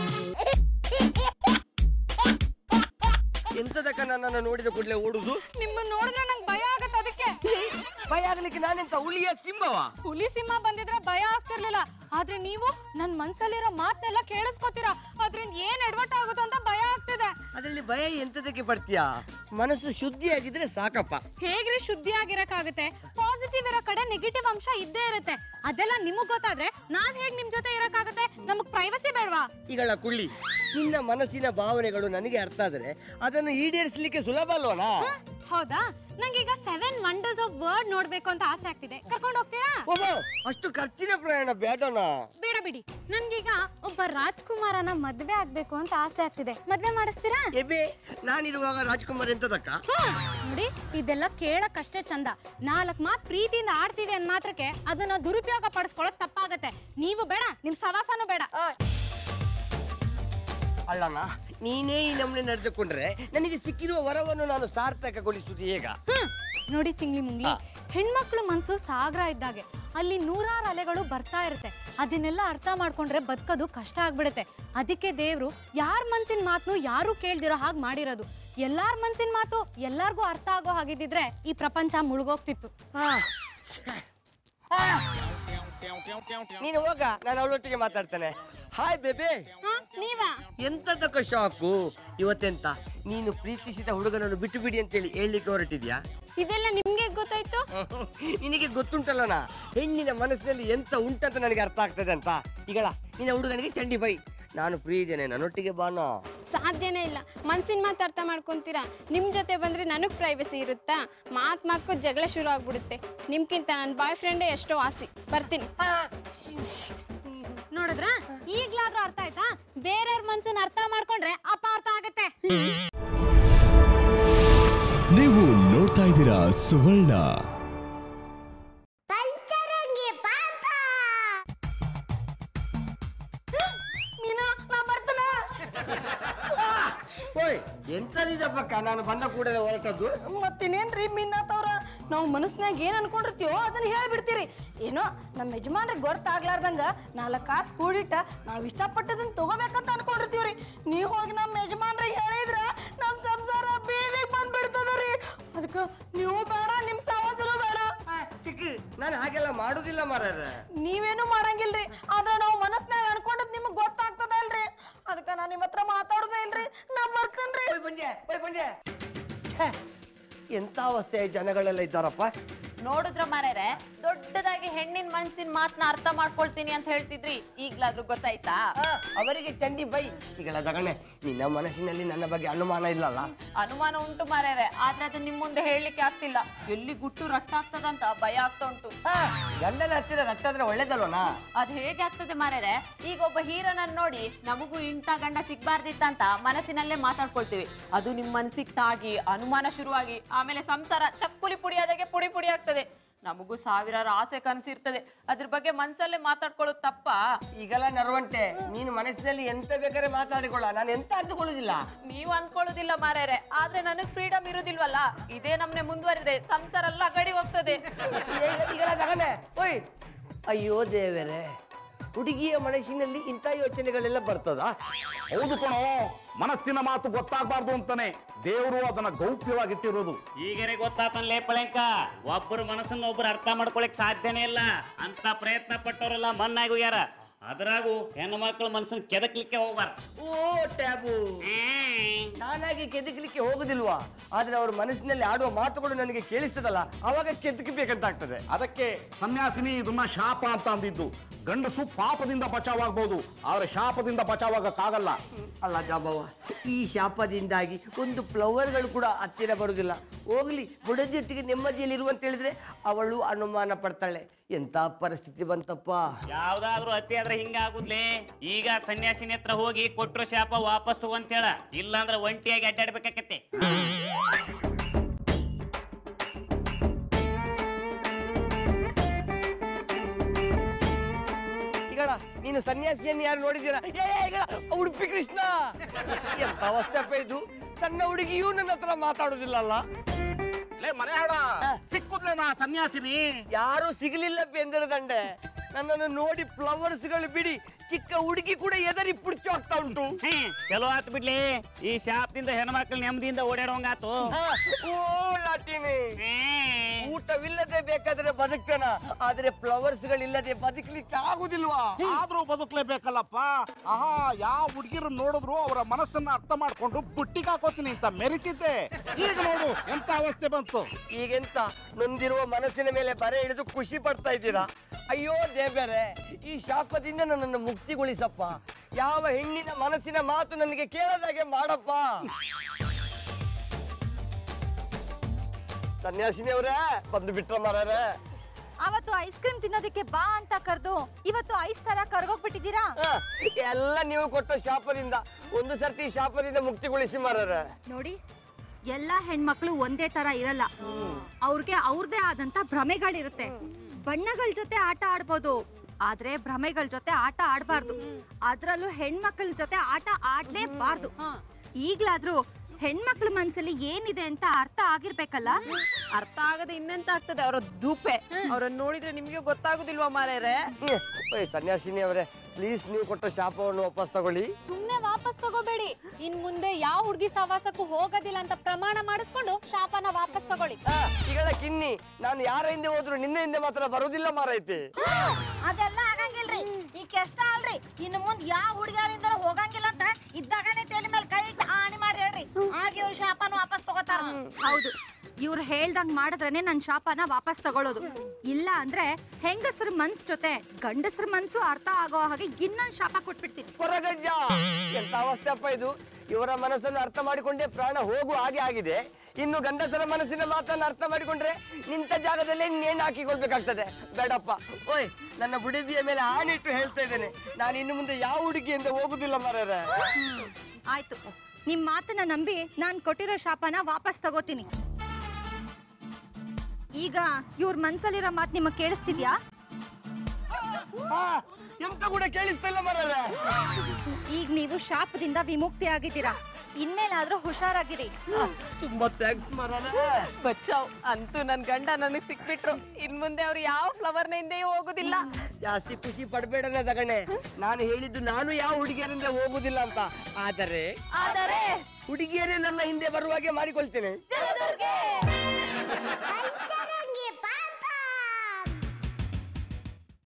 ಎಂತದಕ್ಕ ನನ್ನನ್ನು ನೋಡಿದ ಕೂಡಲೇ ಓಡುದು ನಿಮ್ಮನ್ನ ನೋಡಿದ್ರೆ ನಂಗೆ ಭಯ ಆಗತ್ತೆ ಅದಕ್ಕೆ ಭಯ ಆಗ್ಲಿಕ್ಕೆ ನಾನೆಂತ ಹುಲಿಯ ಸಿಂಹವಾ ಹುಲಿ ಸಿಂಹ ಬಂದಿದ್ರೆ ಭಯ ಆಗ್ತಿರ್ಲಿಲ್ಲ ಆದ್ರೆ ನೀವು ನನ್ ಮನ್ಸಲ್ಲಿರೋ ಮಾತನ್ನೆಲ್ಲ ಕೇಳಿಸ್ಕೊತೀರಾ ಅದ್ರಿಂದ ಏನ್ ಎಡವಟ್ ಆಗುತ್ತೋ ಅಂತ ಭಯ ಆಗ್ತಿದೆ ಅದರಲ್ಲಿ ಭಯ ಎಂತದಕ್ಕೆ ಪಡ್ತೀಯಾ ಮನಸ್ಸು ಶುದ್ಧಿಯಾಗಿದ್ರೆ ಸಾಕಪ್ಪ ಹೇಗ್ರಿ ಶುದ್ಧಿ ಆಗಿರಕ್ಕಾಗತ್ತೆ ಪಾಸಿಟಿವ್ ಇರೋ ಕಡೆ ನೆಗೆಟಿವ್ ಅಂಶ ಇದ್ದೇ ಇರುತ್ತೆ ಅದೆಲ್ಲ ನಿಮಗ್ ಗೊತ್ತಾದ್ರೆ ನಾವ್ ಹೇಗ್ ನಿಮ್ ಜೊತೆ ಇರಕ್ಕಾಗತ್ತೆ ನಮಗ್ ಪ್ರೈವಸಿ ಬೇಡವಾ ಈಗಳ ಕುಳ್ಳಿ ನಿನ್ನ ಮನಸ್ಸಿನ ಭಾವನೆಗಳು ನನಗೆ ಅರ್ಥ ಆದರೆ ಅದನ್ನು ಈಡೇರಿಸಲಿಕ್ಕೆ ಸುಲಭ ಅಲ್ವನಾ ಹೌದಾ ನಂಗೀಗ ಸೆವೆನ್ ವಂಡರ್ಸ್ ಆಫ್ ವರ್ಡ್ ನೋಡ್ಬೇಕು ಅಂತ ಆಸೆ ಆಗ್ತಿದೆ ಕರ್ಕೊಂಡು ಹೋಗ್ತೀರಾ ಒಬ್ಬ ಅಷ್ಟು ಖರ್ಚಿನ ಪ್ರಯಾಣ ಬೇಡನಾ ಬೇಡ ಬಿಡಿ ನನ್ಗೀಗ ಒಬ್ಬ ರಾಜ್ಕುಮಾರನ ಮದ್ವೆ ಆಗ್ಬೇಕು ಅಂತ ಆಸೆ ಆಗ್ತಿದೆ ಮದ್ವೆ ಮಾಡಿಸ್ತೀರಾ ಎಬೆ ನಾನಿರುವಾಗ ರಾಜ್ಕುಮಾರ್ ಎಂತದಕ್ಕ ಹ್ಮ್. ನೋಡಿ ಇದೆಲ್ಲ ಕೇಳಕ್ಕಷ್ಟೇ ಚಂದ ನಾಲ್ಕ್ ಮಾತ್ ಪ್ರೀತಿಯಿಂದ ಆಡ್ತೀವಿ ಅಂದ್ ಮಾತ್ರಕ್ಕೆ ಅದನ್ನ ದುರುಪಯೋಗ ಪಡಿಸ್ಕೊಳ್ಳೋದು ತಪ್ಪಾಗತ್ತೆ ನೀವು ಬೇಡ ನಿಮ್ ಸವಾಸನೂ ಬೇಡ ಅಲ್ಲಣ್ಣ ನೀನೇ ಈ ನಮ್ಮನೆ ನಡೆದುಕೊಂಡ್ರೆ ನನಗೆ ಸಿಕ್ಕಿರುವ ವರವನ್ನು ನಾನು ಸಾರ್ಥಕಗೊಳಿಸುವುದು ಹೇಗ ಹ್ಮ್. ನೋಡಿ ಚಿಂಗ್ಲಿ ಮುಂಗ್ಲಿ ಹೆಣ್ಮಕ್ಳು ಮನ್ಸು ಸಾಗರ ಇದ್ದಾಗೆ ಅಲ್ಲಿ ನೂರಾರು ಅಲೆಗಳು ಬರ್ತಾ ಇರುತ್ತೆ ಅದನ್ನೆಲ್ಲ ಅರ್ಥ ಮಾಡ್ಕೊಂಡ್ರೆ ಬದುಕೋದು ಕಷ್ಟ ಆಗ್ಬಿಡುತ್ತೆ ಅದಕ್ಕೆ ದೇವ್ರು ಯಾರ ಮನ್ಸಿನ ಮಾತನ್ನು ಯಾರು ಕೇಳ್ದಿರೋ ಹಾಗೆ ಮಾಡಿರೋದು ಎಲ್ಲಾರ ಮನ್ಸಿನ ಮಾತು ಎಲ್ಲಾರ್ಗೂ ಅರ್ಥ ಆಗೋ ಹಾಗಿದ್ದಿದ್ರೆ ಈ ಪ್ರಪಂಚ ಮುಳುಗೋಗ್ತಿತ್ತು ನೀನು ಹೋಗ ನಾನು ಅವಳೊಟ್ಟಿಗೆ ಮಾತಾಡ್ತೇನೆ ಹಾಯ್ ಬೇಬೆ ಹಾ, ನೀವಾ ಎಂತದಕ್ಕ ಶಾಕು ಇವತ್ತೆಂತ ನೀನು ಪ್ರೀತಿಸಿದ ಹುಡುಗನನ್ನು ಬಿಟ್ಟು ಬಿಡಿ ಅಂತೇಳಿ ಹೇಳಲಿಕ್ಕೆ ಹೊರಟಿದ್ಯಾ ಇದೆಲ್ಲ ನಿಮ್ಗೆ ಗೊತ್ತಾಯ್ತು ನಿನಗೆ ಗೊತ್ತುಂಟಲ್ಲಣ್ಣ ಹೆಣ್ಣಿನ ಮನಸ್ಸಿನಲ್ಲಿ ಎಂತ ಉಂಟಂತ ನನಗೆ ಅರ್ಥ ಆಗ್ತದೆ ಅಂತ ಈಗಳ ನಿನ್ನ ಹುಡುಗನಿಗೆ ಚಂಡಿ ಬೈ ನಾನು ಫ್ರೀ ಇದ್ದೇನೆ ನನ್ನೊಟ್ಟಿಗೆ ಬಾನೋ ಸಾಧ್ಯನೇ ಇಲ್ಲ ಮನ್ಸಿನ ಮಾತು ಅರ್ಥ ಮಾಡ್ಕೊಂತೀರಾ ನಿಮ್ ಜೊತೆ ಬಂದ್ರೆ ನನಗ್ ಪ್ರೈವಸಿ ಇರುತ್ತಾ ಮಾತ್ ಮಾತ್ಕೋ ಜಗಳ ಶುರು ಆಗ್ಬಿಡುತ್ತೆ ನಿಮ್ಗಿಂತ ನನ್ನ ಬಾಯ್ ಫ್ರೆಂಡೇ ಎಷ್ಟೋ ಆಸಿ ಬರ್ತೀನಿ ನೋಡಿದ್ರ ಈಗ್ಲಾದ್ರೂ ಅರ್ಥ ಆಯ್ತಾ ಬೇರೆಯವ್ರ ಮನ್ಸನ್ನ ಅರ್ಥ ಮಾಡ್ಕೊಂಡ್ರೆ ಅಪಾರ್ಥ ಆಗತ್ತೆ ನೀವು ನೋಡ್ತಾ ಇದ್ದೀರಾ ಸುವರ್ಣ ಮೀನಾ ನಾ ಬರ್ತೇನೆ ಓಯ್ ಎಂತದಿದಪ್ಪಕ್ಕ ನಾನು ಬಂದ ಕೂಡಲೇ ಹೊರಟದ್ದು ಮತ್ತಿನೇನ್ರಿ ಮೀನಾತವ್ರ ನಾವು ಮನಸ್ನಾಗ ಏನ್ ಅನ್ಕೊಂಡಿರ್ತೀವೋ ಅದನ್ನ ಹೇಳ್ಬಿಡ್ತೀರಿ ಏನೋ ನಮ್ಮ ಯಜಮಾನ್ರಿಗೆ ಗೊತ್ತಾಗ್ಲಾರ್ದಂಗ ನಾಲ್ಕು ಕಾಸು ಕೂಡಿಟ್ಟ ನಾವ್ ಇಷ್ಟಪಟ್ಟದನ್ನ ತಗೋಬೇಕಂತ ಅನ್ಕೊಂಡಿರ್ತೀವ್ರಿ ನೀವ್ ಹೋಗಿ ನಮ್ಮ ಯಜಮಾನ್ರಿಗೆ ಹೇಳಿದ್ರ ನಮ್ ಸಂಸಾರ ಬೀದಿಗೆ ಬಂದ್ಬಿಡ್ತದ್ರಿ ಅದಕ್ಕ ನೀವು ಬೇಡ ನಿಮ್ ಸಹೋದರು ಬೇಡ ಚಿಕ್ಕ ನಾನು ಹಾಗೆಲ್ಲ ಮಾಡುದಿಲ್ಲ ಮಾರ್ರೆ ನೀವೇನು ಮಾಡಂಗಿಲ್ರಿ ಆದ್ರೆ ನಾವು ಮನಸ್ನಾಗ ಅನ್ಕೊಂಡದ್ ನಿಮಗ್ ಗೊತ್ತಾಗ್ತದಲ್ರಿ ಅದಕ್ಕ ನಾನು ನಿಮ್ಮ ಹತ್ರ ಮಾತಾಡುದೇ ಇಲ್ರಿ ನಾ ಬರ್ತೇನ್ರಿ ಓಯ್ ಬಂದೆ ಓಯ್ ಬಂದೆ ಛೇ, ಎಂತ ಅವಸ್ಥೆ ಜನಗಳೆಲ್ಲ ಇದ್ದಾರಪ್ಪ ನೋಡಿದ್ರ ಮಾರ್ಯಾರೆ ದೊಡ್ಡದಾಗಿ ಹೆಣ್ಣಿನ ಮನ್ಸಿನ ಮಾತನ್ನ ಅರ್ಥ ಮಾಡ್ಕೊಳ್ತೀನಿ ಅಂತ ಹೇಳ್ತಿದ್ರಿ ಈಗ್ಲಾದ್ರೂ ಗೊತ್ತಾಯ್ತಾ ಆ, ಅವರಿಗೆ ಚಂಡಿ ಬೈ ಈಗಳ ದಗಣೆ ನಿನ್ನ ಮನಸ್ಸಿನಲ್ಲಿ ನನ್ನ ಬಗ್ಗೆ ಅನುಮಾನ ಇಲ್ಲಲ್ಲ ಅನುಮಾನ ಉಂಟು ಮಾರ್ಯಾರೆ ಆದ್ರೆ ಅದು ನಿಮ್ ಮುಂದೆ ಹೇಳಲಿಕ್ಕೆ ಆಗ್ತಿಲ್ಲ ಎಲ್ಲಿ ಗುಟ್ಟು ರಟ್ಟಾಗ್ತದಂತ ಭಯ ಆಗ್ತಾ ಉಂಟು ಆ, ಗಂಡನ ಹತ್ತಿರ ರಕ್ತ ಆದ್ರೆ ಒಳ್ಳೇದಲ್ವನಾ ಅದ್ ಹೇಗೆ ಆಗ್ತದೆ ಮಾರ್ಯಾರೆ ಈಗ ಒಬ್ಬ ಹೀರೋನನ್ನ ನೋಡಿ ನಮಗೂ ಇಂಥ ಗಂಡ ಸಿಗ್ಬಾರ್ದಿತ್ತಂತ ಮನಸ್ಸಿನಲ್ಲೇ ಮಾತಾಡ್ಕೊಳ್ತೀವಿ ಅದು ನಿಮ್ ಮನ್ಸಿಗೆ ತಾಗಿ ಅನುಮಾನ ಶುರುವಾಗಿ ಆಮೇಲೆ ಸಂಸಾರ ಚಕ್ಕುಲಿ ಪುಡಿ ಆದಾಗೆ ಪುಡಿ ಪುಡಿ ಆಗ್ತದೆ ನಮಗೂ ಸಾವಿರಾರು ಆಸೆ ಕನಸಿರ್ತದೆ ಅದ್ರ ಬಗ್ಗೆ ಮನ್ಸಲ್ಲೇ ಮಾತಾಡ್ಕೊಳ್ಳೋದು ತಪ್ಪ ಈಗೆಲ್ಲ ನರವಂಟೆ ನೀನು ಮನಸ್ಸಿನಲ್ಲಿ ಎಂತ ಬೇಕಾದ್ರೆ ಮಾತಾಡಿಕೊಳ್ಳ ನಾನು ಎಂತ ಅಂದುಕೊಳ್ಳುದಿಲ್ಲ ನೀವು ಅನ್ಕೊಳ್ಳೋದಿಲ್ಲ ಮಾರ್ಯಾರೆ ಆದ್ರೆ ನನಗ್ ಫ್ರೀಡಮ್ ಇರೋದಿಲ್ವಲ್ಲ ಇದೇ ನಮ್ನೆ ಮುಂದುವರಿದ್ರೆ ಸಂಸಾರ ಎಲ್ಲ ಗಡಿ ಹೋಗ್ತದೆ ಈಗ- ಈಗೆಲ್ಲ ದಗಣೆ ಓಯ್ ಅಯ್ಯೋ ದೇವರೇ ಹುಡುಗಿಯ ಮನಸ್ಸಿನಲ್ಲಿ ಇಂಥ ಯೋಚನೆಗಳೆಲ್ಲ ಬರ್ತದಾ ಹೌದು ಕಣೋ ಮನಸ್ಸಿನ ಮಾತು ಗೊತ್ತಾಗಬಾರ್ದು ಅಂತಾನೆ ದೇವರು ಅದನ್ನ ಗೌಪ್ಯವಾಗಿಟ್ಟಿರೋದು ಈಗರೆ ಗೊತ್ತಾತನ್ಲೇ ಪಳೆಂಕ ಒಬ್ಬರು ಮನಸ್ಸನ್ನ ಒಬ್ರು ಅರ್ಥ ಮಾಡ್ಕೊಳಕ್ ಸಾಧ್ಯನೇ ಇಲ್ಲ ಅಂತ ಪ್ರಯತ್ನ ಪಟ್ಟವರೆಲ್ಲ ಮನ್ನಾಗಿ ಹೋಗ್ಯಾರ ಅದ್ರಾಗೂ ಹೆಣ್ಣು ಮಕ್ಕಳ ಮನಸ್ಸನ್ನ ಕೆದಕ್ಲಿಕ್ಕೆ ಹೋಗ್ಬಾರ್ದು ಓ ಟ್ಯಾಬು ನಾನಾಗಿ ಕೆದಕಲಿಕ್ಕೆ ಹೋಗುದಿಲ್ವಾ ಆದ್ರೆ ಅವ್ರ ಮನಸ್ಸಿನಲ್ಲಿ ಆಡುವ ಮಾತುಗಳು ನನಗೆ ಕೇಳಿಸ್ತದಲ್ಲ ಅವಾಗ ಕೆದಕಬೇಕಂತ ಆಗ್ತದೆ ಅದಕ್ಕೆ ಸನ್ಯಾಸಿನಿ ಇದನ್ನ ಶಾಪ ಅಂತ ಅಂದಿದ್ದು ಗಂಡಸು ಪಾಪದಿಂದ ಬಚಾವಾಗ್ಬೋದು ಆದ್ರೆ ಶಾಪದಿಂದ ಬಚಾವಾಗಕ್ಕಾಗಲ್ಲ ಅಲ್ಲ ಜಾಬವ್ವ ಈ ಶಾಪದಿಂದಾಗಿ ಒಂದು ಫ್ಲವರ್ಗಳು ಕೂಡ ಹತ್ತಿರ ಬರುವುದಿಲ್ಲ ಹೋಗ್ಲಿ ಬುಡಜೊಟ್ಟಿಗೆ ನೆಮ್ಮದಿಯಲ್ಲಿ ಇರುವಂತ ಹೇಳಿದ್ರೆ ಅವಳು ಅನುಮಾನ ಪಡ್ತಾಳೆ ಎಂತ ಪರಿಸ್ಥಿತಿ ಬಂತಪ್ಪ ಯಾವ್ದಾದ್ರು ಅತಿ ಆದ್ರೆ ಹಿಂಗ ಆಗುದ್ಲೇ ಈಗ ಸನ್ಯಾಸಿನಿ ಹತ್ರ ಹೋಗಿ ಕೊಟ್ರು ಶಾಪ ವಾಪಸ್ ತಗೊಂತೇಳ ಇಲ್ಲಾಂದ್ರ ಒಂಟಿಯಾಗಿ ಅಡ್ಡಾಡ್ಬೇಕಾಕತ್ತೆ ಈಗಣ ನೀನು ಸನ್ಯಾಸಿಯನ್ನು ಯಾರು ನೋಡಿದ್ದೀರಾ ಏ ಏ, ಈಗಣ ಉಡುಪಿ ಕೃಷ್ಣ ಎಂತ ಅವಸ್ಥೆಪ್ಪ ಇದು ಸಣ್ಣ ಹುಡುಗಿಯೂ ನನ್ನ ಹತ್ರ ಮಾತಾಡುದಿಲ್ಲಲ್ಲ ಲೇ ಮನೆ ಹಾಡ ಸಿಕ್ಕುದ್ಲೆ ನಾ ಸನ್ಯಾಸಿನಿ ಯಾರು ಸಿಗಲಿಲ್ಲ ಬೆಂದರ ದಂಡೆ ನನ್ನನ್ನು ನೋಡಿ ಫ್ಲವರ್ಸ್ಗಳು ಬಿಡಿ ಚಿಕ್ಕ ಹುಡುಗಿ ಕೂಡ ಎದರಿ ಪುಡ್ಚಿ ಹೋಗ್ತಾ ಉಂಟು ಹ್ಮ್ ಚಲೋ ಆತ್ ಬಿಡ್ಲಿ ಈ ಶಾಪದಿಂದ ಹೆಣ್ಮಕ್ಳು ನೆಮ್ಮದಿಯಿಂದ ಓಡಾಡೋಂಗಾತು ಆ, ಓ ಲಾಟಿನಿ ಹ್ಮ್. ಊಟವಿಲ್ಲದೆ ಬೇಕಾದ್ರೆ ಬದುಕ್ತಾನ ಆದ್ರೆ ಫ್ಲವರ್ಸ್ ಗಳಿಲ್ಲದೆ ಬದುಕಲಿಕ್ಕೆ ಆಗುದಿಲ್ವಾ ಆದ್ರೂ ಬದುಕ್ಲೇಬೇಕಲ್ಲಪ್ಪ ಆಹಾ ಯಾವ ಹುಡುಗಿರು ನೋಡಿದ್ರು ಅವರ ಮನಸ್ಸನ್ನ ಅರ್ಥ ಮಾಡ್ಕೊಂಡು ಬುಟ್ಟಿಗೆ ಹಾಕೋತೀನಿ ಅಂತ ಮೆರಿತಿದ್ದೆ ಈಗ ನೋಡು ಎಂತ ಅವಸ್ಥೆ ಬಂತು ಈಗೆಂತ ನೊಂದಿರುವ ಮನಸ್ಸಿನ ಮೇಲೆ ಬರೆ ಹಿಡಿದು ಖುಷಿ ಪಡ್ತಾ ಇದ್ದೀರಾ ಅಯ್ಯೋ ದೇವರೇ ಈ ಶಾಪದಿಂದ ನನ್ನನ್ನು ಮುಕ್ತಿಗೊಳಿಸಪ್ಪ ಯಾವ ಹೆಣ್ಣಿನ ಮನಸ್ಸಿನ ಮಾತು ನನಗೆ ಕೇಳದಾಗೆ ಮಾಡಪ್ಪ ಸನ್ಯಾಸಿನಿಯವರೇ ಬಂದು ಬಿಟ್ರ ಮಾರೇ ಅವತ್ತು ಐಸ್ ಕ್ರೀಮ್ ತಿನ್ನೋದಕ್ಕೆ ಬಾ ಅಂತ ಕರೆದು ಇವತ್ತು ಐಸ್ ತರ ಕರ್ಗೋಗ್ಬಿಟ್ಟಿದ್ದೀರಾ ಎಲ್ಲ ನೀವು ಕೊಟ್ಟ ಶಾಪದಿಂದ ಒಂದು ಸರ್ತಿ ಈ ಶಾಪದಿಂದ ಮುಕ್ತಿಗೊಳಿಸಿ ಮಾರೇ ನೋಡಿ ಎಲ್ಲಾ ಹೆಣ್ಮಕ್ಳು ಒಂದೇ ತರ ಇರಲ್ಲ ಅವ್ರಿಗೆ ಅವ್ರದೇ ಆದಂತ ಭ್ರಮೆಗಳಿರುತ್ತೆ ಬಣ್ಣಗಳ ಜೊತೆ ಆಟ ಆಡ್ಬೋದು ಆದ್ರೆ ಭ್ರಮೆಗಳ ಜೊತೆ ಆಟ ಆಡ್ಬಾರ್ದು ಅದ್ರಲ್ಲೂ ಹೆಣ್ಮಕ್ಳ ಜೊತೆ ಆಟ ಆಡ್ಲೇಬಾರ್ದು ಈಗ್ಲಾದ್ರೂ ಹೆಣ್ಮಕ್ಳ ಮನ್ಸಲ್ಲಿ ಏನಿದೆ ಅಂತ ಅರ್ಥ ಆಗಿರ್ಬೇಕಲ್ಲ ಅರ್ಥ ಆಗದೆ ಇನ್ನೆಂತ ಆಗ್ತದೆ ಅವರ ಧೂಪೆ ಅವ್ರನ್ನ ನೋಡಿದ್ರೆ ನಿಮ್ಗೆ ಗೊತ್ತಾಗುದಿಲ್ವಾ ಮಾರೇರೆ ಓಯ್ ಸನ್ಯಾಸಿನಿ ಅವರೇ ಪ್ಲೀಸ್ ನೀವು ಕೊಟ್ಟ ಶಾಪವನ್ನು ವಾಪಸ್ ತಗೊಳ್ಳಿ ಸುಮ್ನೆ ವಾಪಸ್ ತಗೋಬೇಡಿ ಇನ್ ಮುಂದೆ ಯಾವ ಹುಡುಗಿ ಸವಾಸಕ್ಕೂ ಹೋಗೋದಿಲ್ಲ ಅಂತ ಪ್ರಮಾಣ ಮಾಡಿಸ್ಕೊಂಡು ಶಾಪನ ವಾಪಸ್ ತಗೊಳ್ಳಿ ಆ, ಈಗಳ ಕಿನ್ನಿ ನಾನು ಯಾರ ಹಿಂದೆ ಹೋದ್ರು ನಿನ್ನ ಹಿಂದೆ ಮಾತ್ರ ಬರುವುದಿಲ್ಲ ಮಾರೈತಿ ಅದೆಲ್ಲ ಆಗಂಗಿಲ್ರಿ ಈ ಕೆಷ್ಟ ಅಲ್ರಿ ಇನ್ನು ಮುಂದ್ ಯಾವ ಹುಡುಗಿಯರಿಂದ ಹೋಗಂಗಿಲ್ಲ ಅಂತ ಇದ್ದಾಗನೇ ತಲೆ ಮೇಲೆ ಕೈ ಇಟ್ಟು ಆಣಿ ಮಾಡಿ ಹೇಳ್ರಿ ಆಗ ಇವ್ರ ಶಾಪನ ವಾಪಸ್ ತಗೋತಾರ ಹೌದು ಇವ್ರು ಹೇಳ್ದಂಗ್ ಮಾಡಿದ್ರೇನೆ ನನ್ ಶಾಪನ ವಾಪಸ್ ತಗೊಳ್ಳೋದು ಇಲ್ಲ ಅಂದ್ರೆ ಹೆಂಗಸ್ರ ಮನ್ಸ್ ಜೊತೆ ಗಂಡಸ್ರ ಮನ್ಸು ಅರ್ಥ ಆಗೋ ಹಾಗೆ ಇನ್ನೊಂದ್ ಶಾಪ ಕೊಟ್ಬಿಡ್ತೀನಿ ಹೊರಗಜ್ಜ ಎಂತ ಅವಸ್ಥೆ ಅಪ್ಪ ಇದು ಇವರ ಮನಸ್ಸನ್ನು ಅರ್ಥ ಮಾಡಿಕೊಂಡೇ ಪ್ರಾಣ ಹೋಗುವ ಹಾಗೆ ಆಗಿದೆ ಇನ್ನು ಗಂಡಸರ ಮನಸ್ಸಿನ ಮಾತನ್ನು ಅರ್ಥ ಮಾಡಿಕೊಂಡ್ರೆ ನಿಂತ ಜಾಗದಲ್ಲೇ ನೇಣು ಹಾಕಿಕೊಳ್ಬೇಕಾಗ್ತದೆ ಬೇಡಪ್ಪ ಓಯ್ ನನ್ನ ಬುಡಿದಿಯ ಮೇಲೆ ಆಣಿಟ್ಟು ಹೇಳ್ತಾ ಇದ್ದೇನೆ ನಾನು ಇನ್ನು ಮುಂದೆ ಯಾವ ಹುಡುಗಿಯಿಂದ ಹೋಗುದಿಲ್ಲ ಮರರೆ ಆಯ್ತು ನಿಮ್ ಮಾತನ್ನ ನಂಬಿ ನಾನ್ ಕೊಟ್ಟಿರೋ ಶಾಪನ ವಾಪಸ್ ತಗೋತೀನಿ ಈಗ ಇವ್ರ ಮನ್ಸಲ್ಲಿರೋ ಮಾತ್ ನಿಮಗ್ ಕೇಳಿಸ್ತಿದ್ಯಾ ಎಂತ ಕೂಡ ಕೇಳಿಸ್ತಾ ಇಲ್ಲ ಮರರೆ ಈಗ ನೀವು ಶಾಪದಿಂದ ವಿಮುಕ್ತಿ ಆಗಿದ್ದೀರಾ ಇನ್ಮೇಲಾದ್ರೂ ಹುಷಾರಾಗಿರಿ ತುಂಬಾ ಥ್ಯಾಂಕ್ಸ್ ಮರರೆ ಬಚ್ಚಾವ್ ಅಂತೂ ನನ್ ಗಂಡ ನನಗ್ ಸಿಕ್ಬಿಟ್ರು ಇನ್ ಮುಂದೆ ಅವ್ರು ಯಾವ ಫ್ಲವರ್ನ ಹಿಂದೆಯೂ ಹೋಗುದಿಲ್ಲ ಜಾಸ್ತಿ ಖುಷಿ ಪಡ್ಬೇಡನೆ ತಗಣೆ ನಾನು ಹೇಳಿದ್ದು ನಾನು ಯಾವ ಹುಡುಗಿಯರಿಂದ ಹೋಗುದಿಲ್ಲ ಅಂತ ಆದರೆ ಆದರೆ ಹುಡುಗಿಯರೇ ನನ್ನ ಹಿಂದೆ ಬರುವಾಗೆ ಮಾಡಿಕೊಳ್ತೇನೆ